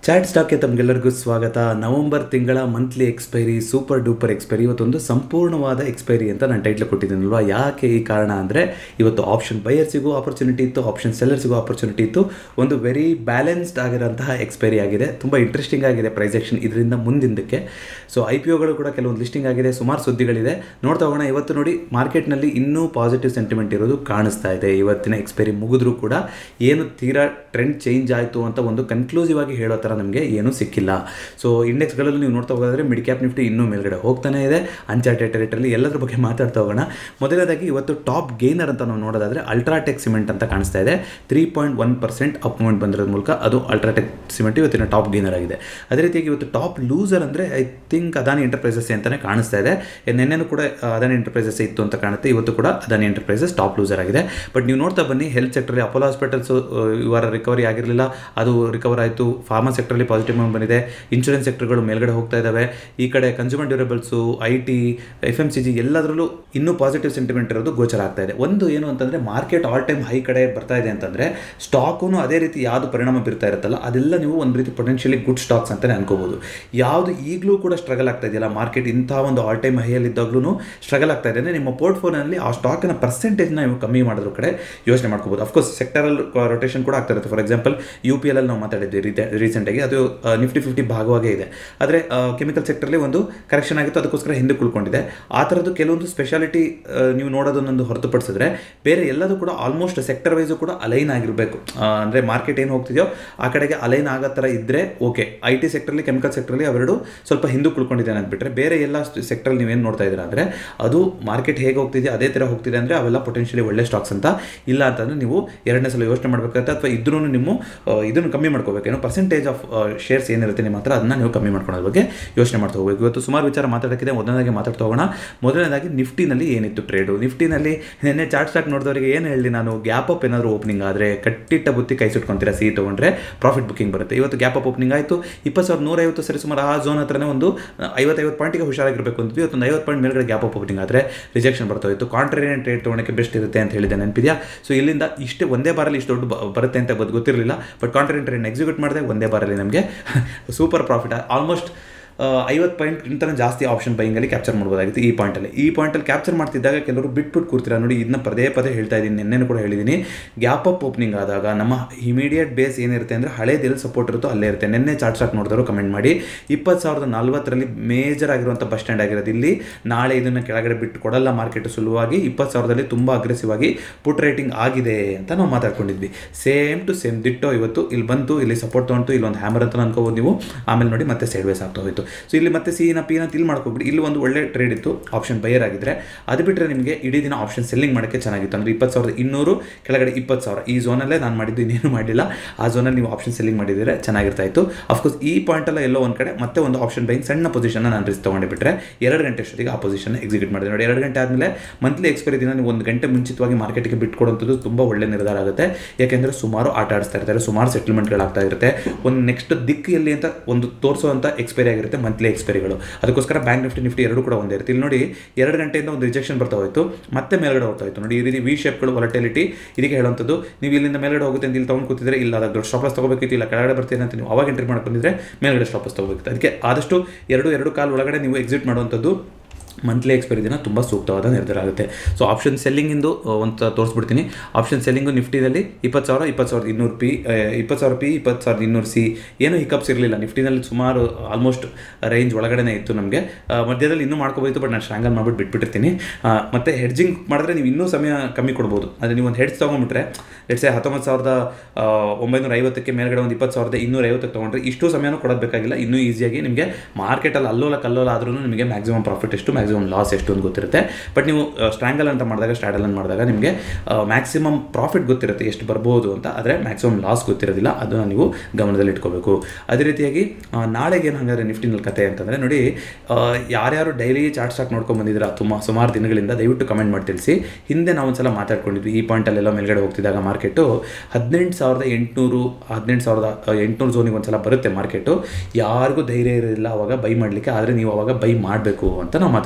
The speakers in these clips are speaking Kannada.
ಚಾಟ್ ಸ್ಟಾಕ್ಗೆ ತಮಗೆಲ್ಲರಿಗೂ ಸ್ವಾಗತ ನವೆಂಬರ್ ತಿಂಗಳ monthly expiry super duper expiry ಇವತ್ತೊಂದು ಸಂಪೂರ್ಣವಾದ ಎಕ್ಸ್ಪೈರಿ ಅಂತ ನಾನು ಟೈಟ್ಲ್ ಕೊಟ್ಟಿದ್ದೀನಲ್ವಾ ಯಾಕೆ ಈ ಕಾರಣ ಅಂದರೆ ಇವತ್ತು ಆಪ್ಷನ್ ಬೈಯರ್ಸಿಗೂ ಆಪರ್ಚುನಿಟಿ ಇತ್ತು ಆಪ್ಷನ್ ಸೆಲ್ಲರ್ಸಿಗೂ ಆಪರ್ಚುನಿಟಿ ಇತ್ತು ಒಂದು ವೆರಿ ಬ್ಯಾಲೆನ್ಸ್ಡ್ ಆಗಿರೋಂತಹ ಎಕ್ಸ್ಪೈರಿ ಆಗಿದೆ ತುಂಬ ಇಂಟ್ರೆಸ್ಟಿಂಗ್ ಆಗಿದೆ ಪ್ರೈಸೆಕ್ಷನ್ ಇದರಿಂದ ಮುಂದಿಂದಕ್ಕೆ ಸೊ ಐ ಪಿ ಒಗಳು ಕೂಡ ಕೆಲವೊಂದು ಲಿಸ್ಟಿಂಗ್ ಆಗಿದೆ ಸುಮಾರು ಸುದ್ದಿಗಳಿದೆ ನೋಡ್ತಾ ಹೋಗೋಣ ಇವತ್ತು ನೋಡಿ ಮಾರ್ಕೆಟ್ನಲ್ಲಿ ಇನ್ನೂ ಪಾಸಿಟಿವ್ ಸೆಂಟಿಮೆಂಟ್ ಇರೋದು ಕಾಣಿಸ್ತಾ ಇದೆ ಇವತ್ತಿನ ಎಕ್ಸ್ಪೈರಿ ಮುಗಿದ್ರೂ ಕೂಡ ಏನು ತೀರಾ ಟ್ರೆಂಡ್ ಚೇಂಜ್ ಆಯಿತು ಅಂತ ಒಂದು ಕನ್ಕ್ಲೂಸಿವ್ ಆಗಿ ಹೇಳೋ ಥರ ನಮಗೆ ಏನೂ ಸಿಕ್ಕಿಲ್ಲ ಸೊ ಇಂಡೆಕ್ಸ್ಗಳಲ್ಲಿ ನೀವು ನೋಡ್ತಾ ಹೋಗೋದಾದ್ರೆ ಮಿಡ್ ಕ್ಯಾಪ್ ನಿಫ್ಟಿ ಇನ್ನೂ ಮೇಲ್ಗಡೆ ಹೋಗ್ತಾನೆ ಇದೆ ಅನ್ಚಾರ್ಟೆಡ್ ಟೆರಿಟರಿ ಎಲ್ಲದ್ರ ಬಗ್ಗೆ ಮಾತಾಡ್ತಾ ಹೋಗೋಣ ಮೊದಲನೇದಾಗಿ ಇವತ್ತು ಟಾಪ್ ಗೇನರ್ ಅಂತ ನಾವು ನೋಡೋದಾದ್ರೆ ಅಲ್ಟ್ರಾಟೆಕ್ ಸಿಮೆಂಟ್ ಅಂತ ಕಾಣಿಸ್ತಾ ಇದೆ three point one percent up movement ಬಂದಿರೋದ್ರ ಮೂಲಕ ಅದು ಅಲ್ಟ್ರಾಟೆಕ್ ಸಿಮೆಂಟ್ ಇವತ್ತಿನ ಟಾಪ್ ಗೇನರ್ ಆಗಿದೆ ಅದೇ ರೀತಿಯಾಗಿ ಇವತ್ತು ಟಾಪ್ ಲೂಸರ್ ಅಂದರೆ ಐ ಥಿಂಕ್ ಅದಾನಿ ಎಂಟರ್ಪ್ರೈಸಸ್ ಅಂತಲೇ ಕಾಣಿಸ್ತಾ ಇದೆ ನಿನ್ನೆನೂ ಕೂಡ ಆ, ಅದಾನಿ ಎಂಟರ್ಪ್ರೈಸಸ್ ಇತ್ತು ಅಂತ ಕಾಣುತ್ತೆ ಇವತ್ತು ಕೂಡ Adani Enterprises top loser but ಬಟ್ ನೀವು ನೋಡ್ತಾ ಬನ್ನಿ ಹೆಲ್ತ್ ಸೆಕ್ಟರಲ್ಲಿ ಅಪೋಲೋ ಹಾಸ್ಪಿಟಲ್ಸ್ ಇವರ ರಿಕವರಿ ಆಗಿರಲಿಲ್ಲ ಅದು ರಿಕವರ್ ಆಯಿತು ಫಾರ್ಮಾ ಸೆಕ್ಟರಲ್ಲಿ ಪಾಸಿಟಿವ್ ಮೂವ್ ಬಂದಿದೆ ಇನ್ಶೂರೆನ್ಸ್ ಸೆಕ್ಟರ್ಗಳು ಮೇಲ್ಗಡೆ ಹೋಗ್ತಾ ಇದ್ದಾವೆ ಈ ಕಡೆ consumer durables I T F M C G ಎಲ್ಲದರಲ್ಲೂ ಇನ್ನೂ ಪಾಸಿಟಿವ್ ಸೆಂಟಿಮೆಂಟ್ ಇರೋದು ಗೋಚರ ಆಗ್ತಾ ಇದೆ ಒಂದು ಏನು ಅಂತಂದರೆ ಮಾರ್ಕೆಟ್ ಆಲ್ ಟೈಮ್ ಹೈ ಕಡೆ ಬರ್ತಾ ಇದೆ ಅಂತಂದರೆ ಸ್ಟಾಕು ಅದೇ ರೀತಿ ಯಾವುದು ಪರಿಣಾಮ ಬೀರ್ತಾ ಇರುತ್ತಲ್ಲ ಅದೆಲ್ಲ ನೀವು ಒಂದು ರೀತಿ ಪೊಟೆನ್ಷಿಯಲಿ ಗುಡ್ ಸ್ಟಾಕ್ಸ್ ಅಂತಲೇ ಅನ್ಕೋಬೋದು ಯಾವುದು ಈಗಲೂ ಕೂಡ ಸ್ಟ್ರಗಲ್ ಆಗ್ತಾ ಇದೆಯಲ್ಲ ಮಾರ್ಕೆಟ್ ಇಂಥ ಒಂದು ಆಲ್ ಟೈಮ್ ಹೈಯಲ್ಲಿದ್ದಾಗಲೂ ಸ್ಟ್ರಗಲ್ ಆಗ್ತಾ ಇದೆ ಅಂದರೆ ನಿಮ್ಮ ಪೋರ್ಟ್ಫೋಲಿಯೋನಲ್ಲಿ ಆ ಸ್ಟಾಕಿನ ಪರ್ಸೆಂಟೇಜ್ನ ನೀವು ಕಮ್ಮಿ ಮಾಡೋದ್ರ ಕಡೆ ಯೋಚನೆ ಮಾಡ್ಕೋಬೋದು ಅಫ್ಕೋರ್ಸ್ ಸೆಕ್ಟರಲ್ ರೊಟೇಷನ್ ಕೂಡ ಆಗ್ತಾ ಇರುತ್ತೆ for example U P L ಅಲ್ಲಿ ನಾವು ಮಾತಾಡಿದ್ವಿ ರೀಸೆಂಟಾಗಿ ಅದು ನಿಫ್ಟಿ ಫಿಫ್ಟಿ ಭಾಗವಾಗೇ ಇದೆ ಆದರೆ ಕೆಮಿಕಲ್ ಸೆಕ್ಟರ್ಲಿ ಒಂದು ಕರೆಕ್ಷನ್ ಆಗಿತ್ತು ಅದಕ್ಕೋಸ್ಕರ ಹಿಂದೆ ಕುಳ್ಕೊಂಡಿದೆ ಆ ಥರದ್ದು ಕೆಲವೊಂದು ಸ್ಪೆಷಾಲಿಟಿ ನೀವು ನೋಡೋದನ್ನೊಂದು ಹೊರತುಪಡಿಸಿದ್ರೆ ಬೇರೆ ಎಲ್ಲದೂ ಕೂಡ ಆಲ್ಮೋಸ್ಟ್ ಸೆಕ್ಟರ್ ವೈಸು ಕೂಡ ಅಲೈನ್ ಆಗಿರಬೇಕು ಅಂದರೆ ಮಾರ್ಕೆಟ್ ಏನು ಹೋಗ್ತಿದೆಯೋ ಆ ಕಡೆಗೆ ಅಲೈನ್ ಆಗೋ ಥರ ಇದ್ದರೆ ಓಕೆ ಐ ಟಿ ಸೆಕ್ಟರ್ಲಿ ಕೆಮಿಕಲ್ ಸೆಕ್ಟರ್ಲಿ ಅವೆರಡು ಸ್ವಲ್ಪ ಹಿಂದಕ್ಕೆ ಉಳ್ಕೊಂಡಿದೆ ಅಂದ್ಬಿಟ್ರೆ ಬೇರೆ ಎಲ್ಲ ಸೆಕ್ಟರ್ ನೀವೇನು ನೋಡ್ತಾ ಇದ್ದೀರಾ ಅಂದರೆ ಅದು ಮಾರ್ಕೆಟ್ ಹೇಗೆ ಹೋಗ್ತಿದೆ ಅದೇ ಥರ ಹೋಗ್ತಿದೆ ಅಂದರೆ ಅವೆಲ್ಲ ಪೊಟೆನ್ಷಿಯಲಿ ಒಳ್ಳೆ ಸ್ಟಾಕ್ಸ್ ಅಂತ ಇಲ್ಲ ಅಂತಂದರೆ ನೀವು ಎರಡನೇ ಸಲ ಯೋಚನೆ ಮಾಡಬೇಕಾಗುತ್ತೆ ಅಥವಾ ಇದ್ರೂ ನಿಮ್ಮ ಆ, ಇದನ್ನು ಕಮ್ಮಿ ಮಾಡ್ಕೋಬೇಕು ಏನೋ ಪರ್ಸೆಂಟೇಜ್ ಆಫ್ ಶೇರ್ಸ್ ಏನಿರುತ್ತೆ ನಿಮ್ಮ ಹತ್ರ ಅದನ್ನ ನೀವು ಕಮ್ಮಿ ಮಾಡ್ಕೊಳ್ಳೋದ್ರ ಬಗ್ಗೆ ಯೋಚನೆ ಮಾಡ್ತಾ ಹೋಗಬೇಕು ಇವತ್ತು ಸುಮಾರು ವಿಚಾರ ಮಾತಾಡೋಕ್ಕಿದೆ ಮೊದಲನೇದಾಗಿ ಮಾತಾಡ್ತಾ ಹೋಗೋಣ ಮೊದಲನೇದಾಗಿ ನಿಫ್ಟಿನಲ್ಲಿ ಏನಿತ್ತು ಟ್ರೇಡು ನಿಫ್ಟಿನಲ್ಲಿ ನಿನ್ನೆ ಚಾರ್ಟ್ ಸ್ಟಾಕ್ ನೋಡಿದವರಿಗೆ ಏನು ಹೇಳಿ ನಾನು ಗ್ಯಾಪ್ ಅಪ್ ಏನಾದರೂ ಓಪನಿಂಗ್ ಆದರೆ ಕಟ್ಟಿಟ್ಟ ಬುತ್ತಿ ಕೈ ಸುಟ್ಕೊಂತೀರಾ ಸಿ ತೊಗೊಂಡ್ರೆ ಪ್ರಾಫಿಟ್ ಬುಕಿಂಗ್ ಬರುತ್ತೆ ಇವತ್ತು ಗ್ಯಾಪ್ ಅಪ್ ಓಪನಿಂಗ್ ಆಯಿತು ಇಪ್ಪತ್ತು ಸಾವಿರದ ನೂರೈವತ್ತು ಸರಿ ಸುಮಾರು ಆ ಝೋನ್ ಹತ್ರನೇ ಒಂದು ಐವತ್ತೈವತ್ತು ಪಾಯಿಂಟಿಗೆ ಹುಷಾರಾಗಿರಬೇಕು ಅಂದ್ವಿ ಇವತ್ತೊಂದು ಐವತ್ತು ಪಾಯಿಂಟ್ ಮೇಲ್ಗಡೆ ಗ್ಯಾಪ್ ಅಪ್ ಓಪನಿಂಗ್ ಆದರೆ ರಿಜೆಕ್ಷನ್ ಬರ್ತಾ ಇತ್ತು ಕಾಂಟ್ರೇರಿಯನ್ ಟ್ರೇಡ್ ತೊಗೊಳಕ್ಕೆ ಬೆಸ್ಟ್ ಇರುತ್ತೆ ಅಂತ ಹೇಳಿದೆ ನೆನಪಿದೆಯಾ ಸೊ ಇಲ್ಲಿಂದ ಇಷ್ಟೇ ಒಂದೇ ಬಾರಲ್ಲಿ ಇಷ್ಟು ದೊಡ್ಡ ಬ- ಬರುತ್ತೆ ಅಂತ ಗೊತ್ತು ಗೊತ್ತಿರಲಿಲ್ಲ ಬಟ್ ಕಾಂಟ್ರೇರಿಯನ್ ಟ್ರೇಡ್ ಎಕ್ಸಿಕ್ಯೂಟ್ ಮಾಡಿದೆ ಒಂದೇ ಬಾರಲ್ಲಿ ನಮಗೆ ಸೂಪರ್ ಪ್ರಾಫಿಟ್ ಆಲ್ಮೋಸ್ಟ್ ಐವತ್ತು ಪಾಯಿಂಟ್ಗಿಂತ ಜಾಸ್ತಿ ಆಪ್ಷನ್ ಬೈಯಿಂಗಲ್ಲಿ ಕ್ಯಾಪ್ಚರ್ ಮಾಡ್ಬೋದಾಗಿತ್ತು ಈ ಪಾಯಿಂಟಲ್ಲಿ ಈ ಪಾಯಿಂಟಲ್ಲಿ ಕ್ಯಾಪ್ಚರ್ ಮಾಡ್ತಿದ್ದಾಗ ಕೆಲವರು ಬಿಟ್ಬಿಟ್ಟು ಕೂರ್ತೀರಾ ನೋಡಿ ಇದನ್ನ ಪದೇ ಪದೇ ಹೇಳ್ತಾ ಇದ್ದೀನಿ ನಿನ್ನೆನೂ ಕೂಡ ಹೇಳಿದ್ದೀನಿ ಗ್ಯಾಪ್ ಅಪ್ ಓಪನಿಂಗ್ ಆದಾಗ ನಮ್ಮ ಇಮಿಡಿಯೇಟ್ ಬೇಸ್ ಏನಿರುತ್ತೆ ಅಂದರೆ ಹಳೇದು ಎಲ್ಲಿ ಸಪೋರ್ಟ್ ಇರುತ್ತೋ ಅಲ್ಲೇ ಇರುತ್ತೆ ನಿನ್ನೆ ಚಾರ್ಟ್ ಸ್ಟಾಕ್ ನೋಡಿದವರು ಕಮೆಂಟ್ ಮಾಡಿ ಇಪ್ಪತ್ತು ಸಾವಿರದ ನಲ್ವತ್ತರಲ್ಲಿ ಮೇಜರ್ ಆಗಿರುವಂಥ ಬಸ್ ಸ್ಟ್ಯಾಂಡ್ ಆಗಿರೋದು ಇಲ್ಲಿ ನಾಳೆ ಇದನ್ನು ಕೆಳಗಡೆ ಬಿಟ್ಟು ಕೊಡಲ್ಲ ಮಾರ್ಕೆಟ್ ಸುಲಭವಾಗಿ ಇಪ್ಪತ್ತು ಸಾವಿರದಲ್ಲಿ ತುಂಬ ಅಗ್ರೆಸಿವ್ ಆಗಿ ಪುಟ್ ರೇಟಿಂಗ್ ಆಗಿದೆ ಅಂತ ನಾವು ಮಾತಾಡ್ಕೊಂಡಿದ್ವಿ ಸೇಮ್ ಟು ಸೇಮ್ ದಿಟ್ಟೋ ಇವತ್ತು ಇಲ್ಲಿ ಬಂತು ಇಲ್ಲಿ ಸಪೋರ್ಟ್ ತೊಗೊಂಡು ಇಲ್ಲಿ ಒಂದು ಹ್ಯಾಮರ್ ಅಂತ ಅನ್ಕೋಬೋದು ನೀವು ಆಮೇಲೆ ನೋಡಿ ಮತ್ತೆ ಸೈಡ್ ವೇಸ್ ಆಗ್ತಾ ಹೋಯಿತು ಸೊ ಇಲ್ಲಿ ಮತ್ತೆ ಸಿ ನ ಪಿ ನ ತಿಲ್ ಮಾಡ್ಕೊಬಿಡಿ ಇಲ್ಲಿ ಒಂದು ಒಳ್ಳೆ ಟ್ರೇಡ್ ಇತ್ತು ಆಪ್ಷನ್ ಬೈಯರ್ ಆಗಿದ್ರೆ ಅದು ಬಿಟ್ಟರೆ ನಿಮಗೆ ಇಡೀ ದಿನ ಆಪ್ಷನ್ ಸೆಲ್ಲಿಂಗ್ ಮಾಡೋಕ್ಕೆ ಚೆನ್ನಾಗಿತ್ತು ಅಂದರೆ ಇಪ್ಪತ್ತು ಸಾವಿರದ ಇನ್ನೂರು ಕೆಳಗಡೆ ಇಪ್ಪತ್ತು ಸಾವಿರ ಈ ಝೋನಲ್ಲೇ ನಾನು ಮಾಡಿದ್ದು ಇನ್ನೇನು ಮಾಡಿಲ್ಲ ಆ ಝೋನಲ್ಲಿ ನೀವು ಆಪ್ಷನ್ ಸೆಲ್ಲಿಂಗ್ ಮಾಡಿದರೆ ಚೆನ್ನಾಗಿರ್ತಾ ಇತ್ತು ಅಫ್ಕೋರ್ಸ್ ಈ ಪಾಯಿಂಟಲ್ಲ ಎಲ್ಲೋ ಒಂದು ಕಡೆ ಮತ್ತೆ ಒಂದು ಆಪ್ಷನ್ ಬೈಯಿಂಗ್ ಸಣ್ಣ ಪೊಸಿಷನ್ ನಾನು ರಿಸ್ಕ್ ತೊಗೊಂಡು ಬಿಟ್ಟರೆ ಎರಡು ಗಂಟೆ ಅಷ್ಟೊತ್ತಿಗೆ ಆ ಪೊಸಿಷನ್ ಎಕ್ಸಿಕ್ಯೂಟ್ ಮಾಡಿದೆ ನೋಡಿ ಎರಡು ಗಂಟೆ ಆದಮೇಲೆ ಮಂತ್ಲಿ ಎಕ್ಸ್ಪೈರಿ ದಿನ ನೀವು ಒಂದು ಗಂಟೆ ಮುಂಚಿತವಾಗಿ ಮಾರ್ಕೆಟ್ಗೆ ಬಿಟ್ಕೊಡುವಂಥದ್ದು ತುಂಬ ಒಳ್ಳೆ ನಿರ್ಧಾರ ಆಗುತ್ತೆ ಯಾಕೆಂದರೆ ಸುಮಾರು ಆಟ ಆಡಿಸ್ತಾ ಇರ್ತಾರೆ ಸುಮಾರು ಸೆಟಲ್ಮೆಂಟ್ಗಳಾಗ್ತಾ ಇರುತ್ತೆ ಒಂದು ನೆಕ್ಸ್ಟ್ ದಿಕ್ಕು ಎಲ್ಲಿ ಅಂತ ಒಂದು ತೋರಿಸುವಂಥ ಎಕ್ಸ್ಪೈರಿ ಆಗಿರುತ್ತೆ ಮಂತ್ಲಿ ಎಕ್ಸ್ಪೈರಿಗಳು ಅದಕ್ಕೋಸ್ಕರ ಬ್ಯಾಂಕ್ ನಿಫ್ಟಿ ನಿಫ್ಟಿ ಎರಡು ಕೂಡ ಒಂದೇ ಇರುತ್ತೆ ಇಲ್ಲಿ ನೋಡಿ ಎರಡು ಗಂಟೆಯಿಂದ ಒಂದು ರಿಜೆಕ್ಷನ್ ಬರ್ತಾ ಹೋಯಿತು ಮತ್ತೆ ಮೇಲ್ಗಡೆ ಹೋಗ್ತಾ ಇತ್ತು ನೋಡಿ ಈ ರೀತಿ ವಿ ಶೇಪ್ಗಳು ವಾಲಟಿಲಿಟಿ ಇದಕ್ಕೆ ಹೇಳುವಂಥದ್ದು ನೀವು ಇಲ್ಲಿಂದ ಮೇಲ್ಗಡೆ ಹೋಗುತ್ತೆ ಅಂತ ಇಲ್ಲಿ ತೊಗೊಂಡು ಕೂತಿದ್ರೆ ಇಲ್ಲ ಅದಾಗ ದೊಡ್ಡ ಸ್ಟಾಪ್ ಲಾಸ್ ತಗೋಬೇಕಿತ್ತು ಇಲ್ಲ ಕೆಳಗಡೆ ಬರ್ತೀನಿ ಅಂತ ನೀವು ಅವಾಗ ಎಂಟ್ರಿ ಮಾಡ್ಕೊಂಡಿದ್ರೆ ಮೇಲ್ಗಡೆ ಸ್ಟಾಪ್ ಲಾಸ್ ತಗೋಬೇಕಿತ್ತು ಅದಕ್ಕೆ ಆದಷ್ಟು ಎರಡು ಎರಡು ಕಾಲ್ ಒಳಗಡೆ ನೀವು ಎಕ್ಸಿಟ್ ಮಾಡುವಂಥದ್ದು ಮಂತ್ಲಿ ಎಕ್ಸ್ಪೈರಿ ದಿನ ತುಂಬ ಸೂಕ್ತವಾದ ನಿರ್ಧಾರ ಆಗುತ್ತೆ ಸೊ ಆಪ್ಷನ್ ಸೆಲ್ಲಿಂಗಿಂದು ಒಂದು ತೋರಿಸ್ಬಿಡ್ತೀನಿ ಆಪ್ಷನ್ ಸೆಲ್ಲಿಂಗು ನಿಫ್ಟಿನಲ್ಲಿ ಇಪ್ಪತ್ತು ಸಾವಿರ ಇಪ್ಪತ್ತು ಸಾವಿರದ ಇನ್ನೂರು ಪಿ ಇಪ್ಪತ್ತು ಸಾವಿರ ಪಿ ಇಪ್ಪತ್ತು ಸಾವಿರದ ಇನ್ನೂರು ಸಿ ಏನೂ ಹಿಕಪ್ಸ್ ಇರಲಿಲ್ಲ ನಿಫ್ಟಿನಲ್ಲಿ ಸುಮಾರು ಆಲ್ಮೋಸ್ಟ್ ರೇಂಜ್ ಒಳಗಡೆ ಇತ್ತು ನಮಗೆ ಮಧ್ಯದಲ್ಲಿ ಇನ್ನೂ ಮಾಡ್ಕೋಬೋದಿತ್ತು ಬಟ್ ನಾನು ಸ್ಟ್ರಾಂಗಲ್ ಮಾಡ್ಬಿಟ್ಟು ಬಿಟ್ಬಿಟ್ಟಿರ್ತೀನಿ ಆ, ಮತ್ತೆ ಹೆಡ್ಜಿಂಗ್ ಮಾಡಿದ್ರೆ ನೀವು ಇನ್ನೂ ಸಮಯ ಕಮ್ಮಿ ಕೊಡ್ಬೋದು ಅಂದರೆ ನೀವು ಒಂದು ಹೆಡ್ಸ್ ತೊಗೊಂಡ್ಬಿಟ್ರೆ ಲೆಟ್ಸೆ ಹತ್ತೊಂಬತ್ತು ಸಾವಿರದ ಆ, ಒಂಬೈನೂರ ಐವತ್ತಕ್ಕೆ ಮೇಲ್ಗಡೆ ಒಂದು ಇಪ್ಪತ್ತು ಸಾವಿರದ ಇನ್ನೂರ ಐವತ್ತಕ್ಕೆ ತೊಗೊಂಡ್ರೆ ಇಷ್ಟು ಸಮಯನೂ ಕೊಡೋದು ಬೇಕಾಗಿಲ್ಲ ಇನ್ನೂ ಈಸಿಯಾಗಿ ನಿಮಗೆ ಮಾರ್ಕೆಟಲ್ಲಿ ಅಲ್ಲೋಲ ಕಲ್ಲೋಲ ಆದ್ರೂ ನಿಮಗೆ ಮ್ಯಾಕ್ಸಿಮಮ್ ಪ್ರಾಫಿಟ್ ಎಷ್ಟು ಮ್ಯಾಕ್ಸಿಮಮ್ ಲಾಸ್ ಎಷ್ಟು ಅಂತ ಗೊತ್ತಿರುತ್ತೆ ಬಟ್ ನೀವು ಸ್ಟ್ರಾಂಗಲ್ ಅಂತ ಮಾಡಿದಾಗ ಸ್ಟ್ರಾಡಲ್ ಅಂತ ಮಾಡಿದಾಗ ನಿಮಗೆ ಮ್ಯಾಕ್ಸಿಮಮ್ ಪ್ರಾಫಿಟ್ ಗೊತ್ತಿರುತ್ತೆ ಎಷ್ಟು ಬರ್ಬೋದು ಅಂತ ಆದರೆ ಮ್ಯಾಕ್ಸಿಮಮ್ ಲಾಸ್ ಗೊತ್ತಿರೋದಿಲ್ಲ ಅದನ್ನು ನೀವು ಗಮನದಲ್ಲಿ ಇಟ್ಕೋಬೇಕು ಅದೇ ರೀತಿಯಾಗಿ ಆ, ನಾಳೆಗೆ ಏನು ಹಾಗಾದ್ರೆ ನಿಫ್ಟಿನಲ್ಲಿ ಕತೆ ಅಂತಂದರೆ ನೋಡಿ ಆ, ಯಾರ್ಯಾರು ಡೈಲಿ ಚಾರ್ಟ್ ಸ್ಟಾಕ್ ನೋಡ್ಕೊಂಡು ಬಂದಿದ್ದೀರಾ ತುಂಬ ಸುಮಾರು ದಿನಗಳಿಂದ ದಯವಿಟ್ಟು ಕಮೆಂಟ್ ಮಾಡಿ ತಿಳಿಸಿ ಹಿಂದೆ ನಾವು ಒಂದ್ಸಲ ಮಾತಾಡ್ಕೊಂಡಿದ್ವಿ ಈ ಪಾಯಿಂಟಲ್ಲೆಲ್ಲ ಮೇಲ್ಗಡೆ ಹೋಗ್ತಿದ್ದಾಗ ಮಾರ್ಕೆಟು ಹದಿನೆಂಟು ಸಾವಿರದ ಎಂಟುನೂರು ಹದಿನೆಂಟು ಸಾವಿರದ ಎಂಟುನೂರು ಝೋನಿಗೆ ಒಂದ್ಸಲ ಬರುತ್ತೆ ಮಾರ್ಕೆಟು ಯಾರಿಗೂ ಧೈರ್ಯ ಇರೋದಿಲ್ಲ ಅವಾಗ ಬೈ ಮಾಡಲಿಕ್ಕೆ ಆದರೆ ನೀವು ಅವಾಗ ಬೈ ಮಾಡಬೇಕು ಅಂತ ನಾವು ಮಾತಾಡ್ತೀವಿ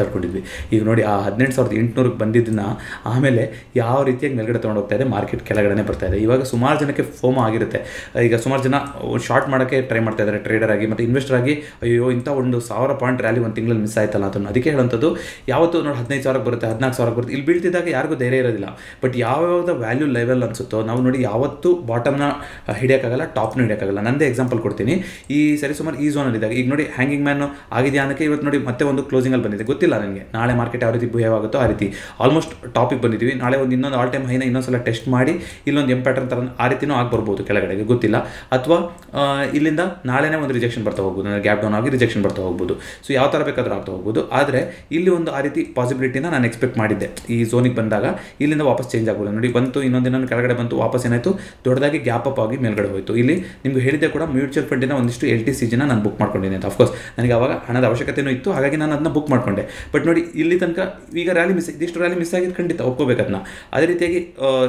ಮಾತಾಡ್ಕೊಂಡಿದ್ವಿ ಈಗ ನೋಡಿ ಆ ಹದಿನೆಂಟು ಸಾವಿರದ ಎಂಟುನೂರಕ್ಕೆ ಬಂದಿದ್ದನ್ನ ಆಮೇಲೆ ಯಾವ ರೀತಿಯಾಗಿ ಮೇಲ್ಗಡೆ ತೊಗೊಂಡು ಹೋಗ್ತಾ ಇದೆ ಮಾರ್ಕೆಟ್ ಕೆಳಗಡೆ ಬರ್ತಾ ಇದೆ ಇವಾಗ ಸುಮಾರು ಜನಕ್ಕೆ ಫೋಮೋ ಆಗಿರುತ್ತೆ ಈಗ ಸುಮಾರು ಜನ ಶಾರ್ಟ್ ಮಾಡೋಕ್ಕೆ ಟ್ರೈ ಮಾಡ್ತಾ ಇದ್ದಾರೆ ಟ್ರೇಡರ್ ಆಗಿ ಮತ್ತು ಇನ್ವೆಸ್ಟರ್ ಆಗಿ ಅಯ್ಯೋ ಇಂಥ ಒಂದು ಸಾವಿರ ಪಾಯಿಂಟ್ ರ್ಯಾಲಿ ಒಂದು ತಿಂಗಳಲ್ಲಿ ಮಿಸ್ ಆಯ್ತಲ್ಲ ಅದನ್ನು ಅದಕ್ಕೆ ಹೇಳುವಂಥದ್ದು ಯಾವತ್ತು ನೋಡಿ ಹದಿನೈದು ಸಾವಿರಕ್ಕೆ ಬರುತ್ತೆ ಹದಿನಾಲ್ಕು ಸಾವಿರಕ್ಕೆ ಬರುತ್ತೆ ಇಲ್ಲಿ ಬೀಳ್ತಿದ್ದಾಗ ಯಾರಿಗೂ ಧೈರ್ಯ ಇರೋದಿಲ್ಲ ಬಟ್ ಯಾವ್ಯಾವ್ದು ವ್ಯಾಲ್ಯೂ ಲೆವೆಲ್ ಅನ್ಸುತ್ತೋ ನಾವು ನೋಡಿ ಯಾವತ್ತೂ ಬಾಟಮ್ನ ಹಿಡಿಯೋಕ್ಕಾಗಲ್ಲ ಟಾಪ್ನ ಹಿಡಿಯೋಕ್ಕಾಗಲ್ಲ ನಂದೇ ಎಕ್ಸಾಂಪಲ್ ಕೊಡ್ತೀನಿ ಈ ಸರಿ ಸುಮಾರು ಈ ಝೋನಲ್ಲಿ ಇದ್ದಾಗ ಈಗ ನೋಡಿ ಹ್ಯಾಂಗಿಂಗ್ ಮ್ಯಾನ್ ಆಗಿದೆಯಾ ಅನ್ನೋಕ್ಕೆ ಇವತ್ತು ನೋಡಿ ಮತ್ತೆ ಒಂದು ಕ್ಲೋಸಿಂಗಲ್ಲಿ ಬಂದಿದೆ ಗೊತ್ತಿಲ್ಲ ನನಗೆ ನಾಳೆ ಮಾರ್ಕೆಟ್ ಯಾವ ರೀತಿ ಬಿಹೇವ್ ಆಗುತ್ತೋ ಆ ರೀತಿ ಆಲ್ಮೋಸ್ಟ್ ಟಾಪಿಗೆ ಬಂದಿದ್ದೀವಿ ನಾಳೆ ಒಂದು ಇನ್ನೊಂದು ಆಲ್ ಟೈಮ್ ಹೈನ ಇನ್ನೊಂದ್ಸಲ ಟೆಸ್ಟ್ ಮಾಡಿ ಇಲ್ಲೊಂದು ಎಂ ಪ್ಯಾಟರ್ನ್ ಥರ ಆ ರೀತಿನೂ ಆಗಿ ಬರ್ಬೋದು ಕೆಳಗಡೆಗೆ ಗೊತ್ತಿಲ್ಲ ಅಥವಾ ಇಲ್ಲಿಂದ ನಾಳೆನೇ ಒಂದು ರಿಜೆಕ್ಷನ್ ಬರ್ತಾ ಹೋಗ್ಬೋದು ನನಗೆ ಗ್ಯಾಪ್ ಡೌನ್ ಆಗಿ ರಿಜೆಕ್ಷನ್ ಬರ್ತಾ ಹೋಗ್ಬೋದು ಸೊ ಯಾವ ಥರ ಬೇಕಾದರೂ ಆಗ್ತಾ ಹೋಗ್ಬೋದು ಆದರೆ ಇಲ್ಲಿ ಒಂದು ಆ ರೀತಿ ಪಾಸಿಬಿಲಿಟಿನ ನಾನು ಎಕ್ಸ್ಪೆಕ್ಟ್ ಮಾಡಿದ್ದೆ ಈ ಝೋನಿಗೆ ಬಂದಾಗ ಇಲ್ಲಿಂದ ವಾಪಸ್ ಚೇಂಜ್ ಆಗ್ಬೋದು ನೋಡಿ ಬಂತು ಇನ್ನೊಂದಿನ ಕೆಳಗಡೆ ಬಂತು ವಾಪಸ್ ಏನಾಯಿತು ದೊಡ್ಡದಾಗಿ ಗ್ಯಾಪ್ ಅಪ್ ಆಗಿ ಮೇಲ್ಗಡೆ ಹೋಯಿತು ಇಲ್ಲಿ ನಿಮ್ಗೆ ಹೇಳಿದೆ ಕೂಡ ಮ್ಯೂಚುವಲ್ ಫಂಡಿನ ಒಂದಿಷ್ಟು ಎಲ್ ಟಿ ಸಿ ಜಿನ ನಾನು ಬುಕ್ ಮಾಡ್ಕೊಂಡಿದ್ದೀನಿ ಅಂತ ಅಫ್ಕೋರ್ಸ್ ನನಗೆ ಅವಾಗ ಹಣದ ಅವಶ್ಯಕತೆಯೂ ಇತ್ತು ಹಾಗಾಗಿ ನಾನು ಅದನ್ನ ಬುಕ್ ಮಾಡ್ಕೊಂಡೆ ಬಟ್ ನೋಡಿ ಇಲ್ಲಿ ತನಕ ಈಗ ರ್ಯಾಲಿ ಮಿಸ್ ಇದಿಷ್ಟು ರ್ಯಾಲಿ ಮಿಸ್ ಆಗಿದ್ದು ಖಂಡಿತ ಒಪ್ಕೋಬೇಕು ಅದನ್ನ ಅದೇ ರೀತಿಯಾಗಿ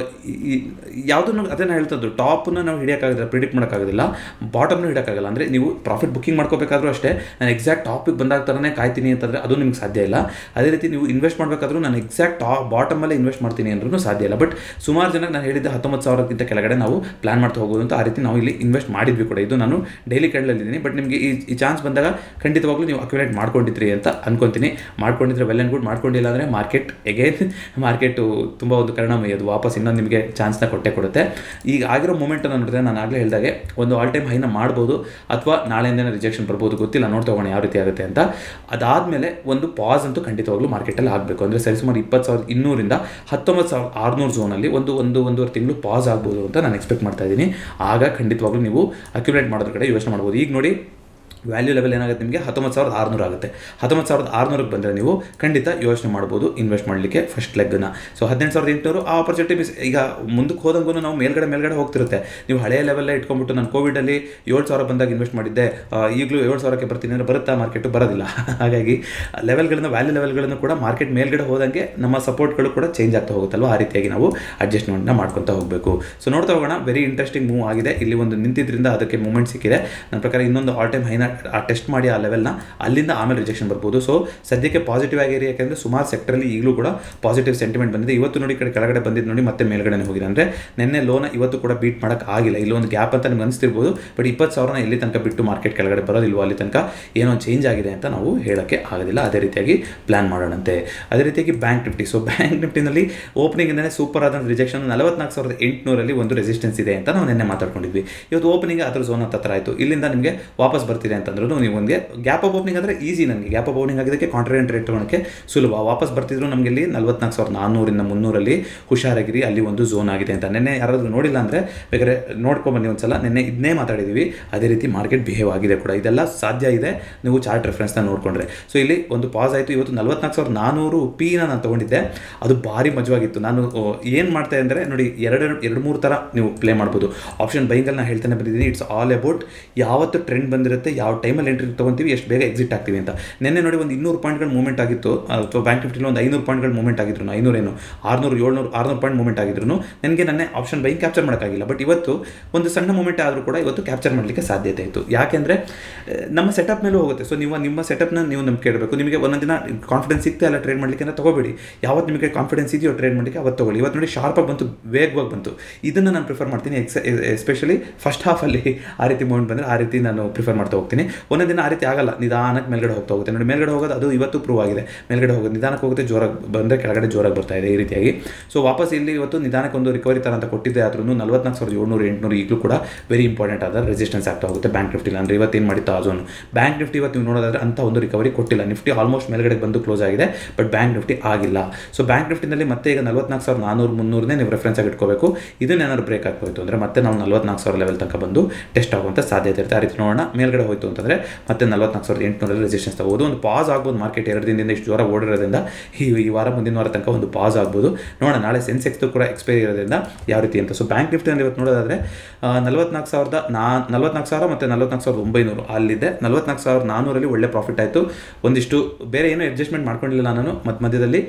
ಯಾವುದನ್ನು ಅದನ್ನು ಹೇಳ್ತದ್ದು ಟಾಪ್ನ ನಾವು ಹಿಡಿಯೋಕ್ಕಾಗೋದಿಲ್ಲ ಪ್ರಿಡಿಕ್ಟ್ ಮಾಡೋಕ್ಕಾಗೋದಿಲ್ಲ ಬಾಟಮ್ನ ಹಿಡಿಯೋಕ್ಕಾಗಲ್ಲ ಅಂದರೆ ನೀವು ಪ್ರಾಫಿಟ್ ಬುಕ್ಕಿಂಗ್ ಮಾಡ್ಕೋಬೇಕಾದ್ರೂ ಅಷ್ಟೇ ನಾನು ಎಕ್ಸಾಕ್ಟ್ ಟಾಪಿಗೆ ಬಂದಾಗ ಥರನೇ ಕಾಯ್ತೀನಿ ಅಂತಂದರೆ ಅದು ನಿಮ್ಗೆ ಸಾಧ್ಯ ಇಲ್ಲ ಅದೇ ರೀತಿ ನೀವು ಇನ್ವೆಸ್ಟ್ ಮಾಡಬೇಕಾದ್ರೂ ನಾನು ಎಕ್ಸಾಕ್ಟ್ ಟಾಪ್ ಬಾಟಮಲ್ಲೇ ಇನ್ವೆಸ್ಟ್ ಮಾಡ್ತೀನಿ ಅಂದ್ರೂ ಸಾಧ್ಯ ಇಲ್ಲ ಬಟ್ ಸುಮಾರು ಜನ ನಾನು ಹೇಳಿದ್ದೆ ಹತ್ತೊಂಬತ್ತು ಸಾವಿರಕ್ಕಿಂತ ಕೆಳಗಡೆ ನಾವು ಪ್ಲಾನ್ ಮಾಡ್ತಾ ಹೋಗೋದು ಅಂತ ಆ ರೀತಿ ನಾವು ಇಲ್ಲಿ ಇನ್ವೆಸ್ಟ್ ಮಾಡಿದ್ವಿ ಕೂಡ ಇದು ನಾನು ಡೈಲಿ ಇದ್ದೀನಿ ಬಟ್ ನಿಮಗೆ ಈ ಈ ಚಾನ್ಸ್ ಬಂದಾಗ ಖಂಡಿತವಾಗ್ಲೂ ನೀವು ಅಕ್ಯುಲೇಟ್ ಮಾಡ್ಕೊಂಡಿದ್ರಿ ಅಂತ ಅನ್ಕೊಂತೀನಿ ಮಾಡ್ಕೊಂಡಿದ್ರೆ ವೆಲ್ ಆ್ಯಂಡ್ ಗುಡ್ ಮಾಡ್ಕೊಂಡಿಲ್ಲ ಅಂದರೆ ಮಾರ್ಕೆಟ್ ಎಗೇನ್ ಮಾರ್ಕೆಟು ತುಂಬ ಒಂದು ಕರುಣಾಮಯಿ ಅದು ವಾಪಸ್ ಇನ್ನೊಂದು ನಿಮಗೆ ಚಾನ್ಸ್ನ ಕೊಟ್ಟೆ ಕೊಡುತ್ತೆ ಈಗ ಆಗಿರೋ ಮೂಮೆಂಟನ್ನು ನೋಡಿದ್ರೆ ನಾನು ಆಗಲೇ ಹೇಳಿದಾಗೆ ಒಂದು ಆಲ್ ಟೈಮ್ ಹೈನ ಮಾಡ್ಬೋದು ಅಥವಾ ನಾಳೆಯಿಂದನೇ ರಿಜೆಕ್ಷನ್ ಬರ್ಬೋದು ಗೊತ್ತಿಲ್ಲ ನೋಡ್ತಾ ಹೋಗೋಣ ಯಾವ ರೀತಿ ಆಗುತ್ತೆ ಅಂತ ಅದಾದಮೇಲೆ ಒಂದು ಪಾಸ್ ಅಂತೂ ಖಂಡಿತವಾಗ್ಲೂ ಮಾರ್ಕೆಟಲ್ಲಿ ಆಗಬೇಕು ಅಂದರೆ ಸರಿಸುಮಾರು ಇಪ್ಪತ್ತು ಸಾವಿರದ ಇನ್ನೂರಿಂದ ಹತ್ತೊಂಬತ್ತು ಸಾವಿರದ ಆರುನೂರು ಝೋನಲ್ಲಿ ಒಂದು ಒಂದು ಒಂದೂವರೆ ತಿಂಗಳು ಪಾಸ್ ಆಗ್ಬೋದು ಅಂತ ನಾನು ಎಕ್ಸ್ಪೆಕ್ಟ್ ಮಾಡ್ತಾ ಇದ್ದೀನಿ ಆಗ ಖಂಡಿತವಾಗ್ಲೂ ನೀವು ಅಕ್ಯುಲೇಟ್ ಮಾಡೋದ್ರ ಕಡೆ ಯೋಚನೆ ಮಾಡ್ಬೋದು ಈಗ ನೋಡಿ ವ್ಯಾಲ್ಯೂ ಲೆವೆಲ್ ಏನಾಗುತ್ತೆ ನಿಮಗೆ ಹತ್ತೊಂಬತ್ತು ಸಾವಿರದ ಆರುನೂರು ಆಗುತ್ತೆ ಹತ್ತೊಂಬತ್ತು ಸಾವಿರದ ಆರುನೂರಕ್ಕೆ ಬಂದರೆ ನೀವು ಖಂಡಿತ ಯೋಚನೆ ಮಾಡ್ಬೋದು ಇನ್ವೆಸ್ಟ್ ಮಾಡಲಿಕ್ಕೆ ಫಸ್ಟ್ ಲೆಗ್ನ ಸೊ ಹದಿನೆಂಟು ಸಾವಿರದ ಎಂಟುನೂರು ಆ ಆಪರ್ಚುನಿಟಿ ಮಿಸ್ ಈಗ ಮುಂದಕ್ಕೆ ಹೋದಂಗೂ ನಾವು ಮೇಲ್ಗಡೆ ಮೇಲ್ಗಡೆ ಹೋಗ್ತಿರುತ್ತೆ ನೀವು ಹಳೆಯ ಲೆವೆಲ್ಲೇ ಇಟ್ಕೊಂಡ್ಬಿಟ್ಟು ನಾನು ಕೋವಿಡಲ್ಲಿ ಏಳು ಸಾವಿರ ಬಂದಾಗ ಇನ್ವೆಸ್ಟ್ ಮಾಡಿದ್ದೆ ಈಗಲೂ ಏಳು ಸಾವಿರಕ್ಕೆ ಬರ್ತೀನಿ ಅಂದರೆ ಬರುತ್ತಾ ಮಾರ್ಕೆಟು ಬರೋದಿಲ್ಲ ಹಾಗಾಗಿ ಲೆವೆಲ್ಗಳನ್ನು ವ್ಯಾಲ್ಯೂ ಲೆವೆಲ್ಗಳನ್ನು ಕೂಡ ಮಾರ್ಕೆಟ್ ಮೇಲ್ಗಡೆ ಹೋದಂಗೆ ನಮ್ಮ ಸಪೋರ್ಟ್ಗಳು ಕೂಡ ಚೇಂಜ್ ಆಗ್ತಾ ಹೋಗುತ್ತಲ್ವ ಆ ರೀತಿಯಾಗಿ ನಾವು ಅಡ್ಜಸ್ಟ್ಮೆಂಟ್ನ ಮಾಡ್ಕೊತಾ ಹೋಗಬೇಕು ಸೊ ನೋಡ್ತಾ ಹೋಗೋಣ ವೆರಿ ಇಂಟ್ರೆಸ್ಟಿಂಗ್ ಮೂವ್ ಆಗಿದೆ ಇಲ್ಲಿ ಒಂದು ನಿಂತಿದ್ರಿಂದ ಅದಕ್ಕೆ ಮೂಮೆಂಟ್ ಸಿಕ್ಕಿದೆ ನನ್ನ ಪ್ರಕಾರ ಇನ್ನೊಂದು ಆಲ್ ಟೈಮ್ ಹೈನ ಆ ಟೆಸ್ಟ್ ಮಾಡಿ ಆ ಲೆವೆಲ್ನ ಅಲ್ಲಿಂದ ಆಮೇಲೆ ರಿಜೆಕ್ಷನ್ ಬರ್ಬೋದು ಸೊ ಸದ್ಯಕ್ಕೆ ಪಾಸಿಟಿವ್ ಆಗಿರಿ ಯಾಕೆಂದರೆ ಸುಮಾರು ಸೆಕ್ಟರಲ್ಲಿ ಈಗಲೂ ಕೂಡ ಪಾಸಿಟಿವ್ ಸೆಂಟಿಮೆಂಟ್ ಬಂದಿದೆ ಇವತ್ತು ನೋಡಿ ಈ ಕಡೆ ಕೆಳಗಡೆ ಬಂದಿದ್ದು ನೋಡಿ ಮತ್ತೆ ಮೇಲ್ಗಡೆ ಹೋಗಿದೆ ಅಂದರೆ ನಿನ್ನೆ ಲೋನ ಇವತ್ತು ಕೂಡ ಬೀಟ್ ಮಾಡೋಕ್ಕೆ ಆಗಿಲ್ಲ ಇಲ್ಲೊಂದು ಗ್ಯಾಪ್ ಅಂತ ನಿಮ್ಗೆ ಅನಿಸ್ತಿರ್ಬೋದು ಬಟ್ ಇಪ್ಪತ್ತು ಸಾವಿರನ ಎಲ್ಲಿ ತನಕ ಬಿಟ್ಟು ಮಾರ್ಕೆಟ್ ಕೆಳಗಡೆ ಬರೋದಿಲ್ವೋ ಅಲ್ಲಿ ತನಕ ಏನೋ ಚೇಂಜ್ ಆಗಿದೆ ಅಂತ ನಾವು ಹೇಳೋಕ್ಕೆ ಆಗೋದಿಲ್ಲ ಅದೇ ರೀತಿಯಾಗಿ ಪ್ಲಾನ್ ಮಾಡೋಣಂತೆ ಅದೇ ರೀತಿಯಾಗಿ ಬ್ಯಾಂಕ್ ನಿಫ್ಟಿ ಸೊ ಬ್ಯಾಂಕ್ ನಿಫ್ಟಿನಲ್ಲಿ ಓಪನಿಂಗಿಂದನೇ ಸೂಪರ್ ಆದ ರಿಜೆಕ್ಷನ್ ನಲವತ್ನಾಲ್ಕು ಸಾವಿರದ ಎಂಟುನೂರಲ್ಲಿ ಒಂದು ರೆಸಿಸ್ಟೆನ್ಸ್ ಇದೆ ಅಂತ ನಾವು ನಿನ್ನೆ ಮಾತಾಡ್ಕೊಂಡಿದ್ವಿ ಇವತ್ತು ಓಪನಿಂಗ್ ಅದ್ರ ಝೋನ್ ಹತ್ರ ಆಯಿತು ಇಲ್ಲಿಂದ ನಿಮಗೆ ವಾಪಸ್ ಬರ್ತಿದೆ ಅಂತಂದ್ರೂ ನೀವು ಒಂದು ಗ್ಯಾಪ್ ಅಪ್ ಓಪನಿಂಗ್ ಆದರೆ ಈಸಿ ನನಗೆ ಗ್ಯಾಪ್ ಅಪ್ ಓಪನಿಂಗ್ ಆಗಿದ್ದಕ್ಕೆ ಕಾಂಟ್ರಾಕ್ಟ್ ರೇಟ್ ತೊಗೊಳಕ್ಕೆ ಸುಲಭ ವಾಪಸ್ ಬರ್ತಿದ್ರು ನಮಗೆ ಇಲ್ಲಿ ನಲ್ವತ್ನಾಲ್ಕು ಸಾವಿರದ ನಾನ್ನೂರಿಂದ ಮುನ್ನೂರಲ್ಲಿ ಹುಷಾರಾಗಿರಿ ಅಲ್ಲಿ ಒಂದು ಝೋನ್ ಆಗಿದೆ ಅಂತ ನಿನ್ನೆ ಯಾರಾದರೂ ನೋಡಿಲ್ಲ ಅಂದರೆ ಬೇಕಾದ್ರೆ ನೋಡ್ಕೊಂಬನ್ನಿ ಒಂದ್ಸಲ ನಿನ್ನೆ ಇದನ್ನೇ ಮಾತಾಡಿದ್ದೀವಿ ಅದೇ ರೀತಿ ಮಾರ್ಕೆಟ್ ಬಿಹೇವ್ ಆಗಿದೆ ಕೂಡ ಇದೆಲ್ಲ ಸಾಧ್ಯ ಇದೆ ನೀವು ಚಾರ್ಟ್ ರೆಫರೆನ್ಸ್ನ ನೋಡಿಕೊಂಡ್ರೆ ಸೊ ಇಲ್ಲಿ ಒಂದು ಪಾಸ್ ಆಯಿತು ಇವತ್ತು ನಲ್ವತ್ನಾಲ್ಕು ಸಾವಿರದ ನಾನ್ನೂರು ಪಿನ ನಾನು ತೊಗೊಂಡಿದ್ದೆ ಅದು ಭಾರಿ ಮಜವಾಗಿತ್ತು ನಾನು ಏನು ಮಾಡ್ತಾ ಅಂದರೆ ನೋಡಿ ಎರಡು ಎರಡು ಮೂರು ಥರ ನೀವು ಪ್ಲೇ ಮಾಡ್ಬೋದು ಆಪ್ಷನ್ ಬೈಂಗಲ್ಲಿ ನಾನು ಹೇಳ್ತಾನೆ ಬಂದಿದ್ದೀನಿ ಇಟ್ಸ್ ಆಲ್ ಅಬೌಟ್ ಯಾವತ್ತು ಟ್ರೆಂಡ್ ಬಂದಿರುತ್ತೆ ಯಾವ ಟೈಮಲ್ಲಿ ಎಂಟ್ರಿ ತೊಗೊತೀವಿ ಎಷ್ಟು ಬೇಗ ಎಕ್ಸಿಟ್ ಆಗ್ತೀವಿ ಅಂತ ನಿನ್ನೆ ನೋಡಿ ಒಂದು ಇನ್ನೂರು ಪಾಯಿಂಟ್ಗಳ ಮೂವ್ಮೆಂಟ್ ಆಗಿತ್ತು ಅಥವಾ ಬ್ಯಾಂಕ್ ನಿಫ್ಟಿಲಿ ಒಂದು ಐನೂರು ಪಾಯಿಂಟ್ಗಳ ಮೂವ್ಮೆಂಟ್ ಆಗಿದ್ರು ಐನೂರೇನು ಆರುನೂರು ಏಳ್ನೂರು ಆರುನೂರು ಪಾಯಿಂಟ್ ಮೂವ್ಮೆಂಟ್ ಆಗಿದ್ರು ನನಗೆ ನನ್ನ ಆಪ್ಷನ್ ಬೈ ಕ್ಯಾಪ್ಚರ್ ಮಾಡೋಕ್ಕಾಗಿಲ್ಲ ಬಟ್ ಇವತ್ತು ಒಂದು ಸಣ್ಣ ಮೂಮೆಂಟ್ ಆದರೂ ಕೂಡ ಇವತ್ತು ಕ್ಯಾಪ್ಚರ್ ಮಾಡಲಿಕ್ಕೆ ಸಾಧ್ಯತೆ ಇತ್ತು ಯಾಕೆಂದರೆ ನಮ್ಮ ಸೆಟಪ್ ಮೇಲೂ ಹೋಗುತ್ತೆ ಸೊ ನೀವು ನಿಮ್ಮ ಸೆಟಪ್ನ ನೀವು ನಂಬಿಕೆ ಇಡಬೇಕು ನಿಮಗೆ ಒಂದೊಂದು ದಿನ ಕಾನ್ಫಿಡೆನ್ಸ್ ಸಿಗ್ತಾ ಇಲ್ಲ ಟ್ರೇಡ್ ಮಾಡಲಿಕ್ಕೆ ಅಂತ ತಗೋಬೇಡಿ ಯಾವತ್ತು ನಿಮಗೆ ಕಾನ್ಫಿಡೆನ್ಸ್ ಇದೆಯೋ ಟ್ರೇಡ್ ಮಾಡಲಿಕ್ಕೆ ಅವತ್ತು ತಗೊಳ್ಳಿ ಇವತ್ತು ನೋಡಿ ಶಾರ್ಪಾಗಿ ಬಂತು ವೇಗವಾಗಿ ಬಂತು ಇದನ್ನು ನಾನು ಪ್ರಿಫರ್ ಮಾಡ್ತೀನಿ ಎಕ್ಸ್ ಎಸ್ಪೆಷಲಿ ಫಸ್ಟ್ ಹಾಫಲ್ಲಿ ಆ ರೀತಿ ಮೂಮೆಂಟ್ ಬಂದರೆ ಆ ರೀತಿ ನಾನು ಪ್ರಿಫರ್ ಮಾಡ್ತಾ ಹೋಗ್ತೀನಿ ಒಂದೊಂದು ದಿನ ಆ ರೀತಿ ಆಗಲ್ಲ ನಿಧಾನಕ್ಕೆ ಮೇಲ್ಗಡೆ ಹೋಗ್ತಾ ಹೋಗುತ್ತೆ ನೋಡಿ ಮೇಲ್ಗಡೆ ಹೋಗೋದು ಅದು ಇವತ್ತು ಪ್ರೂವ್ ಆಗಿದೆ ಮೇಲ್ಗಡೆ ಹೋಗೋದು ನಿಧಾನಕ್ಕೆ ಹೋಗುತ್ತೆ ಜೋರಾಗಿ ಬಂದರೆ ಕೆಳಗಡೆ ಜೋರಾಗಿ ಬರ್ತಾ ಇದೆ ಈ ರೀತಿಯಾಗಿ ಸೊ ವಾಪಸ್ ಇಲ್ಲಿ ಇವತ್ತು ನಿಧಾನಕ್ಕೆ ಒಂದು ರಿಕವರಿ ಥರ ಅಂತ ಕೊಟ್ಟಿದ್ದೆ ಆದ್ರೂ ನಲ್ವತ್ನಾಲ್ಕು ಸಾವಿರದ ಏಳ್ನೂರು ಎಂಟುನೂರು ಈಗಲೂ ಕೂಡ ವೆರಿ ಇಂಪಾರ್ಟೆಂಟ್ ಆದ ರೆಸಿಸ್ಟೆನ್ಸ್ ಆಗ್ತಾ ಹೋಗುತ್ತೆ ಬ್ಯಾಂಕ್ ನಿಫ್ಟಿ ಅಂದರೆ ಇವತ್ತೇನು ಮಾಡಿತ್ತು ಆ ಝೋನು ಬ್ಯಾಂಕ್ ನಿಫ್ಟಿ ಇವತ್ತು ನೀವು ನೋಡೋದಾದ್ರೆ ಅಂತ ಒಂದು ರಿಕವರಿ ಕೊಟ್ಟಿಲ್ಲ ನಿಫ್ಟಿ ಆಲ್ಮೋಸ್ಟ್ ಮೇಲ್ಗಡೆ ಬಂದು ಕ್ಲೋಸ್ ಆಗಿದೆ ಬಟ್ ಬ್ಯಾಂಕ್ ನಿಫ್ಟಿ ಆಗಿಲ್ಲ ಸೊ ಬ್ಯಾಂಕ್ ನಿಫ್ಟಿನಲ್ಲಿ ಮತ್ತೆ ಈಗ ನಲ್ವತ್ನಾಲ್ಕು ಸಾವಿರದ ನಾನ್ನೂರು ಮುನ್ನೂರನೇ ನೀವು ರೆಫರೆನ್ಸ್ ಆಗಿ ಇಟ್ಕೋಬೇಕು ಇದನ್ನೇನಾದ್ರು ಬ್ರೇಕ್ ಆಗ್ಬೋಯ್ತು ಅಂದರೆ ಮತ್ತೆ ನಾವು ನಲ್ವತ್ನಾಲ್ಕು ಸಾವಿರ ಲೆವೆಲ್ ತನಕ ಬಂದು ಟೆಸ್ಟ್ ಆಗುವಂಥ ಸಾಧ್ಯತೆ ಇರುತ್ತೆ ಆ ರೀತಿ ನೋಡೋಣ ಮೇಲ್ಗಡೆ ಹೋಯ್ತು ಅಂತಂದರೆ ಮತ್ತೆ ನಲ್ವತ್ನಾಲ್ಕು ಸಾವಿರದ ಎಂಟುನೂರಲ್ಲಿ ರೆಸಿಸ್ಟೆನ್ಸ್ ತಗೋದು ಒಂದು ಪಾಸ್ ಆಗ್ಬೋದು ಮಾರ್ಕೆಟ್ ಎರಡು ದಿನದಿಂದ ಇಷ್ಟು ಜ್ವರ ಓಡಿರೋದ್ರಿಂದ ಈ ಈ ವಾರ ಮುಂದಿನ ವಾರ ತನಕ ಒಂದು ಪಾಸ್ ಆಗ್ಬೋದು ನೋಡೋಣ ನಾಳೆ ಸೆನ್ಸೆಕ್ಸ್ ಕೂಡ ಎಕ್ಸ್ಪೈರಿ ಇರೋದ್ರಿಂದ ಯಾವ ರೀತಿ ಅಂತ ಸೊ ಬ್ಯಾಂಕ್ ನಿಫ್ಟಿನಲ್ಲಿ ಇವತ್ತು ನೋಡೋದಾದ್ರೆ ನಲ್ವತ್ನಾಲ್ಕು ಸಾವಿರದ ನಾ ನಲ್ವತ್ನಾಲ್ಕು ಸಾವಿರ ಮತ್ತು ನಲ್ವತ್ನಾಲ್ಕು ಸಾವಿರದ ಒಂಬೈನೂರು ಅಲ್ಲಿದೆ ನಲ್ವತ್ನಾಲ್ಕು ಸಾವಿರದ ನಾನ್ನೂರಲ್ಲಿ ಒಳ್ಳೆ ಪ್ರಾಫಿಟ್ ಆಯಿತು ಒಂದಿಷ್ಟು ಬೇರೆ ಏನೂ ಅಡ್ಜಸ್ಟ್ಮೆಂಟ್ ಮಾಡ್ಕೊಂಡಿಲ್ಲ ನಾನು ಮತ್ತು ಮಧ್ಯದಲ್ಲಿ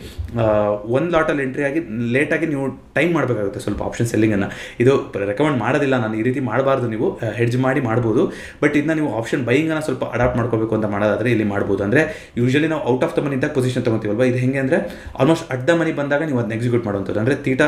ಒಂದು ಲಾಟಲ್ಲಿ ಎಂಟ್ರಿ ಆಗಿ ಲೇಟಾಗಿ ನೀವು ಟೈಮ್ ಮಾಡಬೇಕಾಗುತ್ತೆ ಸ್ವಲ್ಪ ಆಪ್ಷನ್ ಸೆಲ್ಲಿಂಗನ್ನು ಇದು ರೆಕಮೆಂಡ್ ಮಾಡೋದಿಲ್ಲ ನಾನು ಈ ರೀತಿ ಮಾಡಬಾರ್ದು ನೀವು ಹೆಡ್ಜ್ ಮಾಡಿ ಮಾಡ್ಬೋದು ಬಟ್ ಇದನ್ನ ನೀವು ಆಪ್ಷನ್ ಬೈಯಿಂಗನ್ನು ಸ್ವಲ್ಪ ಅಡಾಪ್ಟ್ ಮಾಡ್ಕೋಬೇಕು ಅಂತ ಮಾಡೋದಾದ್ರೆ ಇಲ್ಲಿ ಮಾಡ್ಬೋದು ಅಂದರೆ ಯೂಶಲಿ ನಾವು ಔಟ್ ಆಫ್ ದ ಮನಿ ಇದ್ದಾಗ ಪೊಸಿಷನ್ ತೊಗೊತೀವಲ್ವಾ ಇದು ಹೆಂಗೆ ಅಂದರೆ ಆಲ್ಮೋಸ್ಟ್ ಅಡ್ಡ ಮನಿ ಬಂದಾಗ ನೀವು ಅದನ್ನ ಎಕ್ಸಿಕ್ಯೂಟ್ ಮಾಡುವಂಥದ್ದು ಅಂದರೆ ತೀಟ